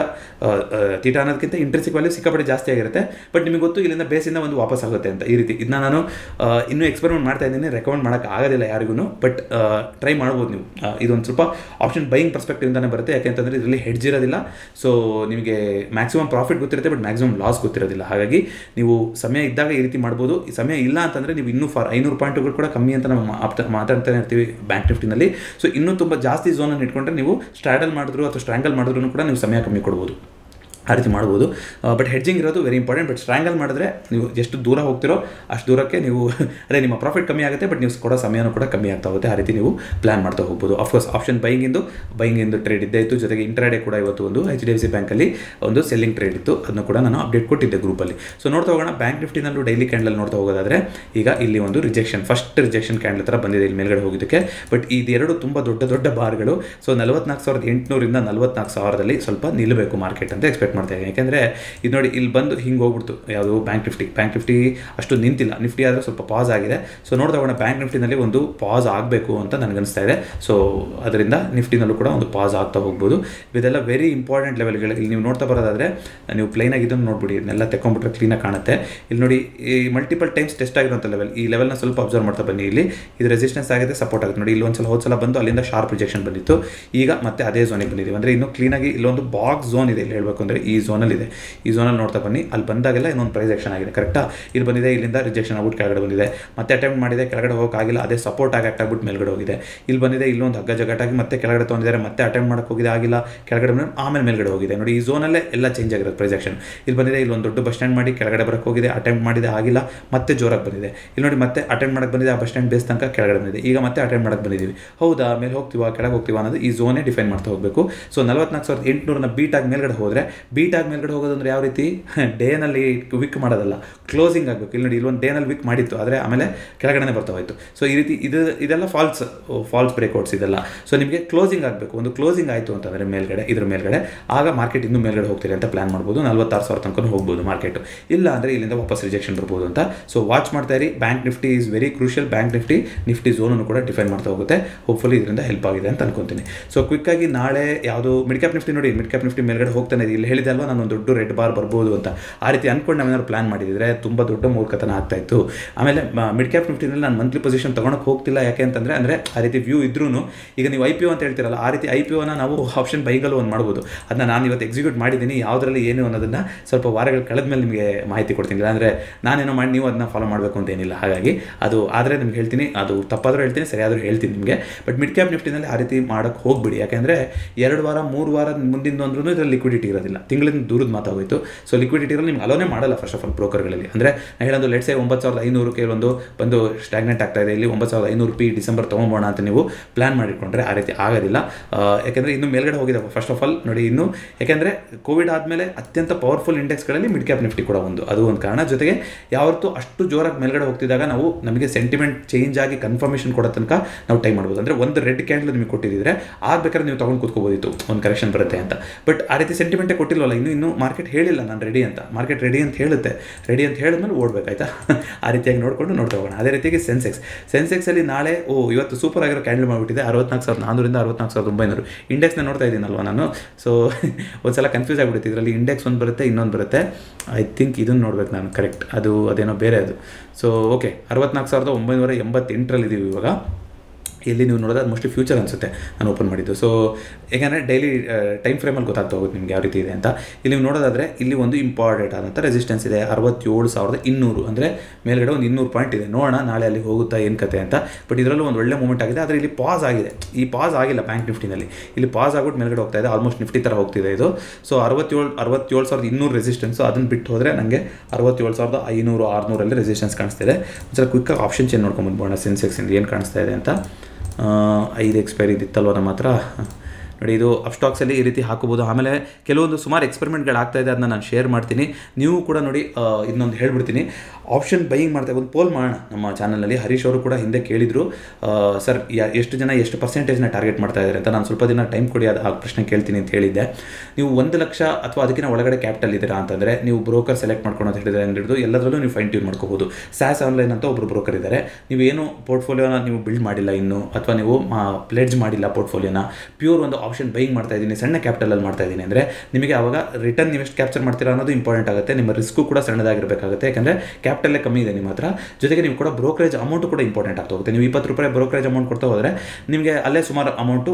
ತೀಟ ಅನ್ನೋದಕ್ಕಿಂತ ಇಂಟ್ರೆನ್ಸಿಕ್ ವ್ಯಾಲ್ಯೂ ಸಿಕ್ಕಾಪಟ್ಟೆ ಜಾಸ್ತಿ ಆಗಿರುತ್ತೆ ಬಟ್ ನಿಮಗೆ ಗೊತ್ತು ಇಲ್ಲಿಂದ ಬೇಸಿಂದ ಒಂದು ವಾಪಸ್ ಆಗುತ್ತೆ ಅಂತ ಈ ರೀತಿ ಇದನ್ನ ನಾನು ಆ, ಇನ್ನೂ ಎಕ್ಸ್ಪೆರಿಮೆಂಟ್ ಮಾಡ್ತಾ ಇದ್ದೀನಿ ರೆಕಮೆಂಡ್ ಮಾಡೋಕ್ಕೆ ಆಗೋದಿಲ್ಲ ಯಾರಿಗೂ ಬಟ್ ಟ್ರೈ ಮಾಡ್ಬೋದು ನೀವು ಆ, ಇದೊಂದು ಸ್ವಲ್ಪ ಆಪ್ಷನ್ ಬೈಯಿಂಗ್ ಪರ್ಸ್ಪೆಕ್ಟಿವಿಂದಾನೆ ಬರುತ್ತೆ ಯಾಕೆಂತಂದರೆ ಇದರಲ್ಲಿ ಹೆಡ್ಜ್ ಇರೋದಿಲ್ಲ ಸೊ ನಿಮಗೆ ಮ್ಯಾಕ್ಸಿಮಮ್ ಪ್ರಾಫಿಟ್ ಗೊತ್ತಿರುತ್ತೆ ಬಟ್ ಮ್ಯಾಕ್ಸಿಮಮ್ ಲಾಸ್ ಗೊತ್ತಿರೋದಿಲ್ಲ ಹಾಗಾಗಿ ನೀವು ಸಮಯ ಇದ್ದಾಗ ಈ ರೀತಿ ಮಾಡ್ಬೋದು ಈ ಸಮಯ ಇಲ್ಲ ಅಂತಂದರೆ ನೀವು ಇನ್ನೂ ಫಾರ್ ಐನೂರು ಪಾಯಿಂಟ್ಗಳು ಕೂಡ ಕಮ್ಮಿ ಅಂತ ನಾವು ಮಾಪ್ತ- ಮಾತಾಡ್ತಾನೆ ಇರ್ತೀವಿ ಬ್ಯಾಂಕ್ ನಿಫ್ಟಿನಲ್ಲಿ ಸೊ ಇನ್ನೂ ತುಂಬ ಜಾಸ್ತಿ ಝೋನನ್ನು ಇಟ್ಕೊಂಡ್ರೆ ನೀವು ಸ್ಟ್ರಾಡಲ್ ಮಾಡಿದ್ರು ಅಥವಾ ಸ್ಟ್ರ್ಯಾಂಗಲ್ ಮಾಡಿದ್ರು ಕೂಡ ನೀವು ಸಮಯ ಕಮ್ಮಿ ಕೊಡ್ಬೋದು ಆ ರೀತಿ ಮಾಡ್ಬೋದು ಬಟ್ ಹೆಡ್ಜಿಂಗ್ ಇರೋದು ವೆರಿ ಇಂಪಾರ್ಟೆಂಟ್ ಬಟ್ ಸ್ಟ್ರ್ಯಾಂಗಲ್ ಮಾಡಿದ್ರೆ ನೀವು ಎಷ್ಟು ದೂರ ಹೋಗ್ತಿರೋ ಅಷ್ಟು ದೂರಕ್ಕೆ ನೀವು ಅದೇ ನಿಮ್ಮ ಪ್ರಾಫಿಟ್ ಕಮ್ಮಿ ಆಗುತ್ತೆ ಬಟ್ ನೀವು ಕೊಡೋ ಸಮಯನೂ ಕೂಡ ಕಮ್ಮಿ ಆಗ್ತಾ ಹೋಗುತ್ತೆ ಆ ರೀತಿ ನೀವು ಪ್ಲಾನ್ ಮಾಡ್ತಾ ಹೋಗ್ಬೋದು ಅಫ್ಕೋರ್ಸ್ ಆಪ್ಷನ್ ಬೈಯಿಂಗಿಂದು ಬೈಯಿಂಗಿಂದು ಟ್ರೇಡ್ ಇದ್ದೇ ಇತ್ತು ಜೊತೆಗೆ ಇಂಟ್ರಾಡೇ ಕೂಡ ಇವತ್ತು ಒಂದು ಎಚ್ ಡಿ ಎಫ್ ಸಿ ಬ್ಯಾಂಕಲ್ಲಿ ಒಂದು ಸೆಲ್ಲಿಂಗ್ ಟ್ರೇಡ್ ಇತ್ತು ಅದನ್ನು ಕೂಡ ನಾನು ಅಪ್ಡೇಟ್ ಕೊಟ್ಟಿದ್ದೆ ಗ್ರೂಪಲ್ಲಿ ಸೊ ನೋಡ್ತಾ ಹೋಗೋಣ ಬ್ಯಾಂಕ್ ನಿಫ್ಟಿನಲ್ಲೂ ಡೈಲಿ ಕ್ಯಾಂಡಲ್ ನೋಡ್ತಾ ಹೋಗೋದಾದ್ರೆ ಈಗ ಇಲ್ಲಿ ಒಂದು ರಿಜೆಕ್ಷನ್ ಫಸ್ಟ್ ರಿಜೆಕ್ಷನ್ ಕ್ಯಾಂಡಲ್ ಥರ ಬಂದಿದೆ ಇಲ್ಲಿ ಮೇಲ್ಗಡೆ ಹೋಗಿದ್ದಕ್ಕೆ ಬಟ್ ಇದೆರಡು ತುಂಬ ದೊಡ್ಡ ದೊಡ್ಡ ಬಾರ್ಗಳು ಸೊ ನಲವತ್ನಾಲ್ಕು ಸಾವಿರದ ಎಂಟುನೂರಿಂದ ನಲವತ್ನಾಲ್ಕು ಸಾವಿರದಲ್ಲಿ ಸ್ವಲ್ಪ ನಿಲ್ಲಬೇಕು ಮಾರ್ಕೆಟ್ ಅಂತ ಎಕ್ಸ್ಪೆಕ್ಟ್ ಮಾಡ್ತಾ ಇದ್ದೀನಿ ಯಾಕೆಂದರೆ ಇದು ನೋಡಿ ಇಲ್ಲಿ ಬಂದು ಹಿಂಗೆ ಹೋಗ್ಬಿಡ್ತು ಯಾವುದು ಬ್ಯಾಂಕ್ ನಿಫ್ಟಿ ಬ್ಯಾಂಕ್ ನಿಫ್ಟಿ ಅಷ್ಟು ನಿಂತಿಲ್ಲ ನಿಫ್ಟಿ ಆದರೆ ಸ್ವಲ್ಪ ಪಾಸ್ ಆಗಿದೆ ಸೊ ನೋಡ್ತಾ ಹೋಗೋಣ ಬ್ಯಾಂಕ್ ನಿಫ್ಟಿನಲ್ಲಿ ಒಂದು ಪಾಸ್ ಆಗಬೇಕು ಅಂತ ನನಗನ್ನಿಸ್ತಾ ಇದೆ ಸೊ ಅದರಿಂದ ನಿಫ್ಟಿನಲ್ಲೂ ಕೂಡ ಒಂದು ಪಾಸ್ ಆಗ್ತಾ ಹೋಗ್ಬೋದು ಇದೆಲ್ಲ ವೆರಿ ಇಂಪಾರ್ಟೆಂಟ್ ಲೆವೆಲ್ಗಳು ಇಲ್ಲಿ ನೀವು ನೋಡ್ತಾ ಬರೋದಾದರೆ ನೀವು ಪ್ಲೈನಾಗಿ ಇದನ್ನು ನೋಡ್ಬಿಡಿ ಇದನ್ನೆಲ್ಲ ತೆಕ್ಕೊಂಬಿಟ್ರೆ ಕ್ಲೀನಾಗಿ ಕಾಣುತ್ತೆ ಇಲ್ಲಿ ನೋಡಿ ಈ ಮಲ್ಟಿಪಲ್ ಟೈಮ್ಸ್ ಟೆಸ್ಟ್ ಆಗಿರೋಂಥ ಲೆವೆಲ್ ಈ ಲೆವೆಲ್ನ ಸ್ವಲ್ಪ ಅಬ್ಸರ್ವ್ ಮಾಡ್ತಾ ಬನ್ನಿ ಇಲ್ಲಿ ಇದು ರೆಸಿಸ್ಟೆನ್ಸ್ ಆಗಿದೆ ಸಪೋರ್ಟ್ ಆಗುತ್ತೆ ನೋಡಿ ಇಲ್ಲಿ ಒಂದ್ಸಲ ಹೋದ್ಸಲ ಬಂದು ಅಲ್ಲಿಂದ ಶಾರ್ಪ್ ರಿಜೆಕ್ಷನ್ ಬಂದಿತ್ತು ಈಗ ಮತ್ತೆ ಅದೇ ಝೋನಿಗೆ ಬಂದಿದ್ದೀವಿ ಅಂದರೆ ಇನ್ನು ಕ್ಲೀನಾಗಿ ಇಲ್ಲೊಂದು ಬಾಕ್ಸ್ ಝೋನ್ ಇದೆ ಇಲ್ಲಿ ಹೇಳಬೇಕು ಅಂದರೆ ಈ ಝೋನಲ್ಲಿ ಇದೆ ಈ ಝೋನಲ್ಲಿ ನೋಡ್ತಾ ಬನ್ನಿ ಅಲ್ಲಿ ಬಂದಾಗೆಲ್ಲ ಇನ್ನೊಂದು ಪ್ರೈಸ್ ಆಕ್ಷನ್ ಆಗಿದೆ ಕರೆಕ್ಟಾ ಇಲ್ಲಿ ಬಂದಿದೆ ಇಲ್ಲಿಂದ ರಿಜೆಕ್ಷನ್ ಆಗ್ಬಿಟ್ಟು ಕೆಳಗಡೆ ಬಂದಿದೆ ಮತ್ತೆ ಅಟೆಂಪ್ಟ್ ಮಾಡಿದೆ ಕೆಳಗಡೆ ಹೋಗೋಕ್ಕಾಗಿಲ್ಲ ಅದೇ ಸಪೋರ್ಟ್ ಆಗಿ ಆಕ್ಟ್ ಆಗ್ಬಿಟ್ಟು ಮೇಲ್ಗಡೆ ಹೋಗಿದೆ ಇಲ್ಲಿ ಬಂದಿದೆ ಇಲ್ಲೊಂದು ಹಗ್ಗ ಜಗಟ್ಟಾಗಿ ಮತ್ತೆ ಕೆಳಗಡೆ ತೊಗೊಂಡಿದ್ದಾರೆ ಮತ್ತೆ ಅಟೆಂಪ್ಟ್ ಮಾಡಕ್ಕೆ ಹೋಗಿದೆ ಆಗಿಲ್ಲ ಕೆಳಗಡೆ ಬಂದು ಆಮೇಲೆ ಮೇಲ್ಗಡೆ ಹೋಗಿದೆ ನೋಡಿ ಈ ಝೋನಲ್ಲೇ ಎಲ್ಲ ಚೇಂಜ್ ಆಗಿರೋದು ಪ್ರೈಸ್ ಆಕ್ಷನ್ ಇಲ್ಲಿ ಬಂದಿದೆ ಇಲ್ಲೊಂದು ದೊಡ್ಡ ಬಸ್ ಸ್ಟ್ಯಾಂಡ್ ಮಾಡಿ ಕೆಳಗಡೆ ಬರಕ್ಕೆ ಹೋಗಿದೆ ಅಟೆಂಪ್ಟ್ ಮಾಡಿದೆ ಆಗಿಲ್ಲ ಮತ್ತೆ ಜೋರಾಗಿ ಬಂದಿದೆ ಇಲ್ಲಿ ನೋಡಿ ಮತ್ತೆ ಅಟೆಂಡ್ ಮಾಡಕ್ಕೆ ಬಂದಿದೆ ಆ ಬಸ್ ಸ್ಟ್ಯಾಂಡ್ ಬೇಸ್ ತನಕ ಕೆಳಗಡೆ ಬಂದಿದೆ ಈಗ ಮತ್ತೆ ಅಟೆಂಡ್ ಮಾಡಕ್ಕೆ ಬಂದಿದ್ದೀವಿ ಹೌದಾ ಮೇಲೆ ಹೋಗ್ತೀವಾ ಕೆಳಗೆ ಹೋಗ್ತೀವಾ ಅನ್ನೋದು ಈ ಝೋನೇ ಡಿಫೈನ್ ಮಾಡ್ತಾ ಹೋಗಬೇಕು ಸೊ ನಲವತ್ನಾಲ್ಕು ಸಾವಿರದ ಎಂಟುನೂರನ್ನ ಬೀಟ್ ಆಗಿ ಮೇಲ್ಗಡೆ ಹೋದರೆ ಬೀಟ್ ಆಗಿ ಮೇಲ್ಗಡೆ ಹೋಗೋದಂದ್ರೆ ಯಾವ ರೀತಿ ಡೇನಲ್ಲಿ ವಿಕ್ ಮಾಡೋದಲ್ಲ ಕ್ಲೋಸಿಂಗ್ ಆಗಬೇಕು ಇಲ್ಲಿ ನೋಡಿ ಇಲ್ಲೊಂದು ಡೇನಲ್ಲಿ ವಿಕ್ ಮಾಡಿತ್ತು ಆದರೆ ಆಮೇಲೆ ಕೆಳಗಡೆ ಬರ್ತಾ ಹೋಯ್ತು ಸೊ ಈ ರೀತಿ ಇದು ಇದೆಲ್ಲ ಫಾಲ್ಸ್ ಫಾಲ್ಸ್ ಬ್ರೇಕ್ಔಟ್ಸ್ ಇದೆಲ್ಲ ಸೊ ನಿಮಗೆ ಕ್ಲೋಸಿಂಗ್ ಆಗಬೇಕು ಒಂದು ಕ್ಲೋಸಿಂಗ್ ಆಯಿತು ಅಂತಂದರೆ ಮೇಲ್ಗಡೆ ಇದ್ರ ಮೇಲ್ಗಡೆ ಆಗ ಮಾರ್ಕೆಟ್ ಇನ್ನೂ ಮೇಲ್ಗಡೆ ಹೋಗ್ತೀರಿ ಅಂತ ಪ್ಲಾನ್ ಮಾಡ್ಬೋದು ನಲ್ವತ್ತಾರು ಸಾವಿರ ತನಕ ಹೋಗ್ಬೋದು ಮಾರ್ಕೆಟ್ ಇಲ್ಲ ಅಂದರೆ ಇಲ್ಲಿಂದ ವಾಪಸ್ ರಿಜೆಕ್ಷನ್ ಬರ್ಬೋದು ಅಂತ ಸೊ ವಾಚ್ ಮಾಡ್ತಾ ಇರಿ bank Nifty is very crucial bank Nifty Nifty ಝೋನನ್ನು ಕೂಡ ಡಿಫೈನ್ ಮಾಡ್ತಾ ಹೋಗುತ್ತೆ ಹೋಪ್ಫುಲಿ ಇದರಿಂದ ಹೆಲ್ಪ್ ಆಗಿದೆ ಅಂತ ಅನ್ಕೊಂತೀನಿ ಸೊ ಕ್ವಿಕ್ಕಾಗಿ ನಾಳೆ ಯಾವುದು ಮಿಡ್ ಕ್ಯಾಪ್ ನಿಫ್ಟಿ ನೋಡಿ ಮಿಡ್ ಕ್ಯಾಪ್ ನಿಫ್ಟಿ ಮೇಲ್ಗಡೆ ಹೋಗ್ತಾನೆ ಇದೆ ಇಲ್ಲಿ ಹೇಳಿದೆ ಅಲ್ವಾ ನಾನು ಒಂದು ದೊಡ್ಡ ರೆಡ್ ಬಾರ್ ಬರ್ಬೋದು ಅಂತ ಆ ರೀತಿ ಅನ್ಕೊಂಡು ನಾವೇನಾದ್ರು ಪ್ಲಾನ್ ಮಾಡಿದ್ರೆ ತುಂಬ ದೊಡ್ಡ ಮೂರ್ಖತನ ಆಗ್ತಾ ಇತ್ತು ಆಮೇಲೆ ಮಿಡ್ ಕ್ಯಾಪ್ ನಿಫ್ಟಿನಲ್ಲಿ ನಾನು ಮಂತ್ಲಿ ಪೊಸಿಷನ್ ತೊಗೊಳಕ್ಕೆ ಹೋಗ್ತಿಲ್ಲ ಯಾಕೆ ಅಂತಂದರೆ ಅಂದರೆ ಆ ರೀತಿ ವ್ಯೂ ಇದ್ರೂ ಈಗ ನೀವು ಐ ಪಿ ಒ ಅಂತ ಹೇಳ್ತೀರಲ್ಲ ಆ ರೀತಿ ಐ ಪಿ ಒನ ನಾವು ಆಪ್ಷನ್ ಬೈಗಲ್ಲೂ ಒಂದು ಮಾಡ್ಬೋದು ಅದನ್ನ ನಾನು ಇವತ್ತು ಎಕ್ಸಿಕ್ಯೂಟ್ ಮಾಡಿದ್ದೀನಿ ಯಾವುದರಲ್ಲಿ ಏನು ಅನ್ನೋದನ್ನು ಸ್ವಲ್ಪ ವಾರಗಳು ಕಳೆದ ಮೇಲೆ ನಿಮಗೆ ಮಾಹಿತಿ ಕೊಡ್ತೀನಿ ಅಂದರೆ ನಾನೇನೋ ಮಾಡಿ ನೀವು ಅದನ್ನ ಫಾಲೋ ಮಾಡಬೇಕು ಅಂತ ಏನಿಲ್ಲ ಹಾಗಾಗಿ ಅದು ಆದರೆ ನಿಮ್ಗೆ ಹೇಳ್ತೀನಿ ಅದು ತಪ್ಪಾದರೂ ಹೇಳ್ತೀನಿ ಸರಿಯಾದರೂ ಹೇಳ್ತೀನಿ ನಿಮಗೆ ಬಟ್ ಮಿಡ್ ಕ್ಯಾಪ್ ನಿಫ್ಟಿನಲ್ಲಿ ಆ ರೀತಿ ಮಾಡೋಕ್ಕೆ ಹೋಗ್ಬಿಡಿ ಯಾಕೆಂದರೆ ಎರಡು ವಾರ ಮೂರು ವಾರ ಮುಂದಿಂದು ಅಂದ್ರೂ ಇದರಲ್ಲಿ ಲಿಕ್ವಿಡಿಟಿ ಇರೋದಿಲ್ಲ ತಿಂಗಳಿಂದ ದೂರದ ಮಾತಾಗೋಯ್ತು ಸೊ ಲಿಕ್ವಿಡಿಟಿ ಇರೋ ನಿಮ್ಗೆ ಅಲೋನೇ ಮಾಡಲ್ಲ ಫಸ್ಟ್ ಆಫ್ ಆಲ್ ಬ್ರೋಕರ್ಗಳಲ್ಲಿ ಅಂದರೆ ನಾನು ಹೇಳೋದು ಲೆಟ್ಸ್ ಸೇ ಒಂಬತ್ತು ಸಾವಿರದ ಐನೂರು ಕೆಲವೊಂದು ಬಂದು ಸ್ಟಾಗ್ನೆಂಟ್ ಆಗ್ತಾ ಇದೆ ಇಲ್ಲಿ ಒಂಬತ್ತು ಸಾವಿರದ ಐನೂರು ರೂಪಾಯಿ ಡಿಸೆಂಬರ್ ತೊಗೊಂಬೋಣ ಅಂತ ನೀವು ಪ್ಲಾನ್ ಮಾಡಿಕೊಂಡ್ರೆ ಆ ರೀತಿ ಆಗೋದಿಲ್ಲ ಆ, ಯಾಕೆಂದರೆ ಇನ್ನು ಮೇಲ್ಗಡೆ ಹೋಗಿದೆ ಫಸ್ಟ್ ಆಫ್ ಆಲ್ ನೋಡಿ ಇನ್ನು ಯಾಕೆಂದರೆ ಕೋವಿಡ್ ಆದಮೇಲೆ ಅತ್ಯಂತ ಪವರ್ಫುಲ್ ಇಂಡೆಕ್ಸ್ಗಳಲ್ಲಿ ಮಿಡ್ ಕ್ಯಾಪ್ ನಿಫ್ಟಿ ಕೂಡ ಒಂದು ಅದು ಒಂದು ಕಾರಣ ಜೊತೆಗೆ ಯಾವತ್ತೂ ಅಷ್ಟು ಜೋರಾಗಿ ಮೇಲ್ಗಡೆ ಹೋಗ್ತಿದ್ದಾಗ ನಾವು ನಮಗೆ ಸೆಂಟಿಮೆಂಟ್ ಚೇಂಜ್ ಆಗಿ ಕನ್ಫರ್ಮೇಷನ್ ಕೊಡೋ ತನಕ ನಾವು ಟೈಮ್ ಮಾಡ್ಬೋದು ಅಂದರೆ ಒಂದು ರೆಡ್ ಕ್ಯಾಂಡಲ್ ನಿಮಗೆ ಕೊಟ್ಟಿದ್ದರೆ ಆಗ್ಬೇಕಾದ್ರೆ ನೀವು ತೊಗೊಂಡು ಕೂತ್ಕೋಬೋದಿತ್ತು ಒಂದು ಕರೆಕ್ಷನ್ ಬರುತ್ತೆ ಅಂತ ಬಟ್ ಆ ರೀತಿ ಸೆಂಟಿಮೆಂಟೇ ಕೊಟ್ಟಿಲ್ವಲ್ಲ ಇನ್ನು ಇನ್ನು ಮಾರ್ಕೆಟ್ ಹೇಳಿಲ್ಲ ನಾನು ರೆಡಿ ಅಂತ ಮಾರ್ಕೆಟ್ ರೆಡಿ ಅಂತ ಹೇಳುತ್ತೆ ರೆಡಿ ಅಂತ ಹೇಳಿದ್ಮೇಲೆ ಓಡಬೇಕಾಯ್ತಾ ಆ ರೀತಿಯಾಗಿ ನೋಡಿಕೊಂಡು ನೋಡ್ತಾ ಹೋಗೋಣ ಅದೇ ರೀತಿಯಾಗಿ ಸೆನ್ಸೆಕ್ಸ್ ಸೆನ್ಸೆಕ್ಸಲ್ಲಿ ನಾಳೆ ಓ ಇವತ್ತು ಸೂಪರ್ ಆಗಿರೋ ಕ್ಯಾಂಡಲ್ ಮಾಡಿಬಿಟ್ಟಿದೆ ಅರವತ್ನಾಲ್ಕು ಸಾವಿರದ ನಾನ್ನೂರಿಂದ ಅರವತ್ನಾಲ್ಕು ಸಾವಿರದ ಒಂಬೈನೂರು ಇಂಡೆಕ್ಸ್ನ ನೋಡ್ತಾ ಇದ್ದೀನಲ್ವ ನಾನು ಸೊ ಒಂದ್ಸಲ ಕನ್ಫ್ಯೂಸ್ ಆಗಿಬಿಡುತ್ತೆ ಇದರಲ್ಲಿ ಇಂಡೆಕ್ಸ್ ಒಂದು ಬರುತ್ತೆ ಇನ್ನೊಂದು ಬರುತ್ತೆ ಐ ಥಿಂಕ್ ಇದನ್ನು ನೋಡ್ಬೇಕು ನಾನು ಕರೆಕ್ಟ್ ಅದು ಅದೇನೋ ಬೇರೆ ಅದು ಸೊ ಓಕೆ ಅರವತ್ನಾಲ್ಕು ಸಾವಿರದ ಒಂಬೈನೂರ ಎಂಬತ್ತೆಂಟರಲ್ಲಿ ಇದ್ದೀವಿ ಇವಾಗ ಇಲ್ಲಿ ನೀವು ನೋಡೋದು ಅದು ಮೋಸ್ಟ್ಲಿ ಫ್ಯೂಚರ್ ಅನಿಸುತ್ತೆ ನಾನು ಓಪನ್ ಮಾಡಿದ್ದು ಸೊ ಯಾಕಂದರೆ ಡೈಲಿ ಟೈಮ್ ಫ್ರೇಮಲ್ಲಿ ಗೊತ್ತಾಗ್ತಾ ಹೋಗುತ್ತೆ ನಿಮ್ಗೆ ಯಾವ ರೀತಿ ಇದೆ ಅಂತ ಇಲ್ಲಿ ನೀವು ನೋಡೋದಾದರೆ ಇಲ್ಲಿ ಒಂದು ಇಂಪಾರ್ಟೆಂಟ್ ಆದಂಥ ರೆಸಿಸ್ಟೆನ್ಸ್ ಇದೆ ಅರವತ್ತೇಳು ಸಾವಿರದ ಇನ್ನೂರು ಅಂದರೆ ಮೇಲ್ಗಡೆ ಒಂದು ಇನ್ನೂರು ಪಾಯಿಂಟ್ ಇದೆ ನೋಡೋಣ ನಾಳೆ ಅಲ್ಲಿ ಹೋಗುತ್ತಾ ಏನು ಕತೆ ಅಂತ ಬಟ್ ಇದರಲ್ಲೂ ಒಂದು ಒಳ್ಳೆ ಮೂಮೆಂಟ್ ಆಗಿದೆ ಆದರೆ ಇಲ್ಲಿ ಪಾಸ್ ಆಗಿದೆ ಈ ಪಾಸ್ ಆಗಿಲ್ಲ ಬ್ಯಾಂಕ್ ನಿಫ್ಟಿನಲ್ಲಿ ಇಲ್ಲಿ ಪಾಸ್ ಆಗ್ಬಿಟ್ಟು ಮೇಲ್ಗಡೆ ಹೋಗ್ತಾ ಇದೆ ಆಲ್ಮೋಸ್ಟ್ ನಿಫ್ಟಿ ಥರ ಹೋಗ್ತಿದೆ ಇದು ಸೊ ಅರವತ್ತೇಳು ಅರವತ್ತೇಳು ಸಾವಿರದ ಇನ್ನೂರು ರೆಸಿಸ್ಟೆನ್ಸು ಅದನ್ನು ಬಿಟ್ಟು ಹೋದರೆ ನನಗೆ ಅರವತ್ತೇಳು ಸಾವಿರದ ಐನೂರು ಆರುನೂರಲ್ಲಿ ರೆಸಿಸ್ಟೆನ್ಸ್ ಕಾಣಿಸ್ತಿದೆ ಒಂದ್ಸಲ ಕ್ವಿಕ್ಕಾಗಿ ಆಪ್ಷನ್ ಚೇಂಜ್ ನೋಡ್ಕೊಂಬಂದ್ಬೋಣ ಸೆನ್ಸೆಕ್ಸಿಂದ ಏನು ಕಾಣಿಸ್ತಾ ಇದೆ ಅಂತ ಆ, ಐದು ಎಕ್ಸ್ಪೈರಿ ಇತ್ತಲ್ವ ನಮ್ಮ ಹತ್ರ ನೋಡಿ ಇದು ಅಪ್ಸ್ಟಾಕ್ಸಲ್ಲಿ ಈ ರೀತಿ ಹಾಕೋಬೋದು ಆಮೇಲೆ ಕೆಲವೊಂದು ಸುಮಾರು ಎಕ್ಸ್ಪೆರಿಮೆಂಟ್ಗಳು ಆಗ್ತಾ ಇದೆ ಅದನ್ನ ನಾನು ಶೇರ್ ಮಾಡ್ತೀನಿ ನೀವು ಕೂಡ ನೋಡಿ ಆ, ಇನ್ನೊಂದು ಹೇಳ್ಬಿಡ್ತೀನಿ ಆಪ್ಷನ್ ಬೈಯಿಂಗ್ ಮಾಡ್ತಾ ಒಂದು ಪೋಲ್ ಮಾಡೋಣ ನಮ್ಮ ಚಾನಲಲ್ಲಿ ಹರೀಶ್ ಅವರು ಕೂಡ ಹಿಂದೆ ಕೇಳಿದರು ಸರ್ ಎಷ್ಟು ಜನ ಎಷ್ಟು ಪರ್ಸೆಂಟೇಜ್ನ ಟಾರ್ಗೆಟ್ ಮಾಡ್ತಾ ಇದ್ದಾರೆ ಅಂತ ನಾನು ಸ್ವಲ್ಪ ದಿನ ಟೈಮ್ ಕೊಡಿ ಅದು ಆ ಪ್ರಶ್ನೆ ಕೇಳ್ತೀನಿ ಅಂತ ಹೇಳಿದ್ದೆ ನೀವು ಒಂದು ಲಕ್ಷ ಅಥವಾ ಅದಕ್ಕಿಂತ ಒಳಗಡೆ ಕ್ಯಾಪಿಟಲ್ ಇದ್ದೀರಾ ಅಂತಂದರೆ ನೀವು ಬ್ರೋಕರ್ ಸೆಲೆಕ್ಟ್ ಮಾಡ್ಕೊಂಡು ಅಂತ ಹೇಳಿದ್ರೆ ಹಿಡಿದು ಎಲ್ಲದರಲ್ಲೂ ನೀವು ಫೈನ್ ಟ್ಯೂನ್ ಮಾಡ್ಕೋಬೋದು ಸ್ಯಾಸ್ ಆನ್ಲೈನ್ ಅಂತ ಒಬ್ಬರು ಬ್ರೋಕರ್ ಇದ್ದಾರೆ ನೀವು ಏನು ಪೋರ್ಟ್ಫೋಲಿಯೋನ ನೀವು ಬಿಲ್ಡ್ ಮಾಡಿಲ್ಲ ಇನ್ನು ಅಥವಾ ನೀವು ಪ್ಲೇಡ್ಜ್ ಮಾಡಿಲ್ಲ ಪೋರ್ಟ್ಫೋಲಿಯೋನ ಪ್ಯೂರ್ ಒಂದು ಆಪ್ಷನ್ ಬೈಯಿಂಗ್ ಮಾಡ್ತಾ ಇದ್ದೀನಿ ಸಣ್ಣ ಕ್ಯಾಪಿಟಲಲ್ಲಿ ಮಾಡ್ತಾ ಇದ್ದೀನಿ ಅಂದರೆ ನಿಮಗೆ ಆವಾಗ ರಿಟರ್ನ್ ನೀವು ಎಷ್ಟು ಕ್ಯಾಪ್ಚರ್ ಮಾಡ್ತೀರಾ ಅನ್ನೋದು ಇಂಪಾರ್ಟೆಂಟ್ ಆಗುತ್ತೆ ನಿಮ್ಮ ರಿಸ್ಕು ಕೂಡ ಸಣ್ಣದಾಗಿರಬೇಕಾಗುತ್ತೆ ಯಾಕಂದರೆ ಕ್ಯಾಪಿಟಲ್ಲೇ ಕಮ್ಮಿ ಇದೆ ನಿಮ್ಮ ಹತ್ರ ಜೊತೆಗೆ ನೀವು ಕೂಡ ಬ್ರೋಕರೇಜ್ ಅಮೌಂಟು ಕೂಡ ಇಂಪಾರ್ಟೆಂಟ್ ಆಗ್ತಾ ಹೋಗುತ್ತೆ ನೀವು ಇಪ್ಪತ್ತು ರೂಪಾಯಿ ಬ್ರೋಕರೇಜ್ ಅಮೌಂಟ್ ಕೊಡ್ತಾ ಹೋದರೆ ನಿಮಗೆ ಅಲ್ಲೇ ಸುಮಾರು ಅಮೌಂಟು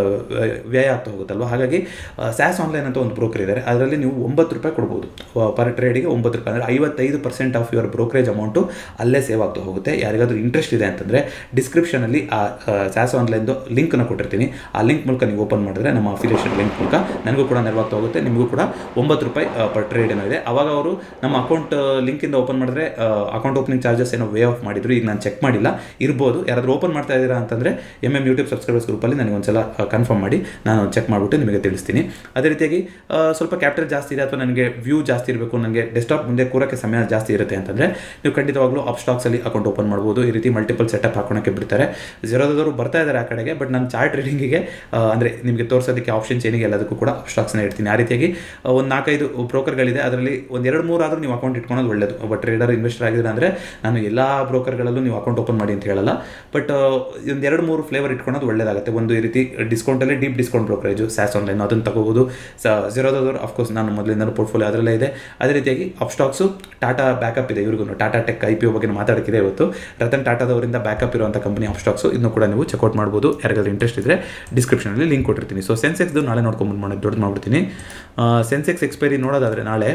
ವ್ಯಯ ಆಗ್ತಾ ಹೋಗುತ್ತಲ್ವ ಹಾಗಾಗಿ ಸ್ಯಾಸ್ ಆನ್ಲೈನ್ ಅಂತ ಒಂದು ಬ್ರೋಕರ್ ಇದ್ದಾರೆ ಅದರಲ್ಲಿ ನೀವು ಒಂಬತ್ತು ರೂಪಾಯಿ ಕೊಡ್ಬೋದು ಪರ್ ಟ್ರೇಡಿಗೆ ಒಂಬತ್ತು ರೂಪಾಯಿ ಅಂದರೆ ಐವತ್ತೈದು percent of your brokerage amount ಅಲ್ಲೇ ಸೇವ್ ಆಗ್ತಾ ಹೋಗುತ್ತೆ ಯಾರಿಗಾದ್ರೂ ಇಂಟ್ರೆಸ್ಟ್ ಇದೆ ಅಂತಂದರೆ ಡಿಸ್ಕ್ರಿಪ್ಷನಲ್ಲಿ ಆ ಸ್ಯಾಸ್ ಆನ್ಲೈನ್ದು ಲಿಂಕನ್ನು ಕೊಟ್ಟಿರ್ತೀನಿ ಆ ಲಿಂಕ್ ಮೂಲಕ ನೀವು ಓಪನ್ ಮಾಡಿದ್ರೆ ನಮ್ಮ ಅಫಿಲಿಯೇಷನ್ ಲಿಂಕ್ ಮೂಲಕ ನನಗೂ ಕೂಡ ನೆರವಾಗ್ತಾ ಹೋಗುತ್ತೆ ನಿಮಗೂ ಕೂಡ ಒಂಬತ್ತು ರೂಪಾಯಿ ಪರ್ ಟ್ರೇಡ್ ಏನೋ ಇದೆ ಅವಾಗ ಅವರು ನಮ್ಮ ಅಕೌಂಟ್ ಲಿಂಕಿಂದ ಓಪನ್ ಮಾಡಿದ್ರೆ ಅಕೌಂಟ್ ಓಪನಿಂಗ್ ಚಾರ್ಜಸ್ ಏನೋ ವೇ ಆಫ್ ಮಾಡಿದ್ರು ಈಗ ನಾನು ಚೆಕ್ ಮಾಡಿಲ್ಲ ಇರ್ಬೋದು ಯಾರಾದರೂ ಓಪನ್ ಮಾಡ್ತಾ ಇದ್ದೀರಾ ಅಂತಂದರೆ ಎಮ್ ಎಮ್ ಯೂಟ್ಯೂಬ್ ಸಬ್ಸ್ಕ್ರೈಬರ್ಸ್ ಗ್ರೂಪಲ್ಲಿ ನನಗೆ ಒಂದ್ಸಲ ಕನ್ಫರ್ಮ್ ಮಾಡಿ ನಾನು ಚೆಕ್ ಮಾಡಿಬಿಟ್ಟು ನಿಮಗೆ ತಿಳಿಸ್ತೀನಿ ಅದೇ ರೀತಿಯಾಗಿ ಆ, ಸ್ವಲ್ಪ ಕ್ಯಾಪಿಟಲ್ ಜಾಸ್ತಿ ಇದೆ ಅಥವಾ ನನಗೆ ವ್ಯೂ ಜಾಸ್ತಿ ಇರಬೇಕು ನನಗೆ ಡೆಸ್ಕ್ಟಾಪ್ ಮುಂದೆ ಕೂರಕ್ಕೆ ಸಮಯ ಜಾಸ್ತಿ ಇರುತ್ತೆ ಅಂತಂದರೆ ನೀವು ಖಂಡಿತವಾಗ್ಲೂ ಅಪ್ ಸ್ಟಾಕ್ಸಲ್ಲಿ ಅಕೌಂಟ್ ಓಪನ್ ಮಾಡ್ಬೋದು ಈ ರೀತಿ ಮಲ್ಟಿಪಲ್ ಸೆಟಪ್ ಹಾಕೊಳಕ್ಕೆ ಬಿಡ್ತಾರೆ ಜೆರೋದವರು ಬರ್ತಾ ಇದ್ದಾರೆ ಆ ಕಡೆಗೆ ಬಟ್ ನಾನು ಚಾರ್ಟ್ ರೀಡಿಂಗಿಗೆ ಅಂದರೆ ನಿಮಗೆ ತೋರಿಸೋದಕ್ಕೆ ಆಪ್ಷನ್ ಚೇನಿಗೆ ಎಲ್ಲದಕ್ಕೂ ಕೂಡ ಸ್ಟಾಕ್ಸ್ನ ಇಡ್ತೀನಿ ಆ ರೀತಿಯಾಗಿ ಒಂದು ನಾಲ್ಕೈದು ಬ್ರೋಕರ್ಗಳಿದೆ ಅದರಲ್ಲಿ ಒಂದು ಎರಡು ಮೂರು ಆದರೂ ನೀವು ಅಕೌಂಟ್ ಇಟ್ಕೊಳೋದು ಒಳ್ಳೆಯದು ಒಬ್ಬ ಟ್ರೇಡರ್ ಇನ್ವೆಸ್ಟರ್ ಆಗಿದ್ರೆ ಅಂದರೆ ನಾನು ಎಲ್ಲ ಬ್ರೋಕರ್ಗಳಲ್ಲೂ ನೀವು ಅಕೌಂಟ್ ಓಪನ್ ಮಾಡಿ ಅಂತ ಹೇಳಲ್ಲ ಬಟ್ ಒಂದು ಎರಡು ಮೂರು ಫ್ಲೇವರ್ ಇಟ್ಕೊಳೋದು ಒಳ್ಳೆಯದಾಗುತ್ತೆ ಒಂದು ಈ ರೀತಿ ಡಿಸ್ಕೌಂಟಲ್ಲಿ ಡೀಪ್ ಡಿಸ್ಕೌಂಟ್ ಬ್ರೋಕರೇಜು ಸ್ಯಾಸ್ ಆನ್ಲೈನ್ ಅದನ್ನು ತಗೋಬೋದು ಝೀರೋದವರು ಅಫ್ಕೋರ್ಸ್ ನಾನು ಮೊದಲಿಂದ ಪೋರ್ಟ್ಫೋಲಿಯೋ ಅದರಲ್ಲೇ ಇದೆ ಅದೇ ರೀತಿಯಾಗಿ ಅಪ್ ಸ್ಟಾಕ್ಸು ಟಾಟಾ ಬ್ಯಾಕಪ್ ಇದೆ ಇವ್ರಿಗೂ Tata Tech I P O ಬಗ್ಗೆ ಮಾತಾಡೋಕ್ಕಿದೆ ಇವತ್ತು ರತನ್ ಟಾಟಾದವರಿಂದ ಬ್ಯಾಕಪ್ ಇರುವಂಥ ಕಂಪನಿ ಅಪ್ ಸ್ಟಾಕ್ಸು ಇದನ್ನು ಕೂಡ ನೀವು ಚೆಕ್ಔಟ್ ಮಾಡ್ಬೋದು ಯಾರಿಗಾದ್ರೂ ಇಂಟ್ರೆಸ್ಟ್ ಇದ್ದರೆ ಡಿಸ್ಕ್ರಿಪ್ಷನಲ್ಲಿ ಲಿಂಕ್ ಕೊಟ್ಟಿರ್ತೀನಿ ಸೊ ಸೆನ್ಸೆಕ್ಸ್ದು ನಾಳೆ ನೋಡ್ಕೊಂಡು ಮಾಡಿ ದೊಡ್ಡದು ಮಾಡ್ಬಿಡ್ತೀನಿ ಸೆನ್ಸೆಕ್ಸ್ ಎಕ್ಸ್ಪೈರಿ ನೋಡೋದಾದರೆ ನಾಳೆ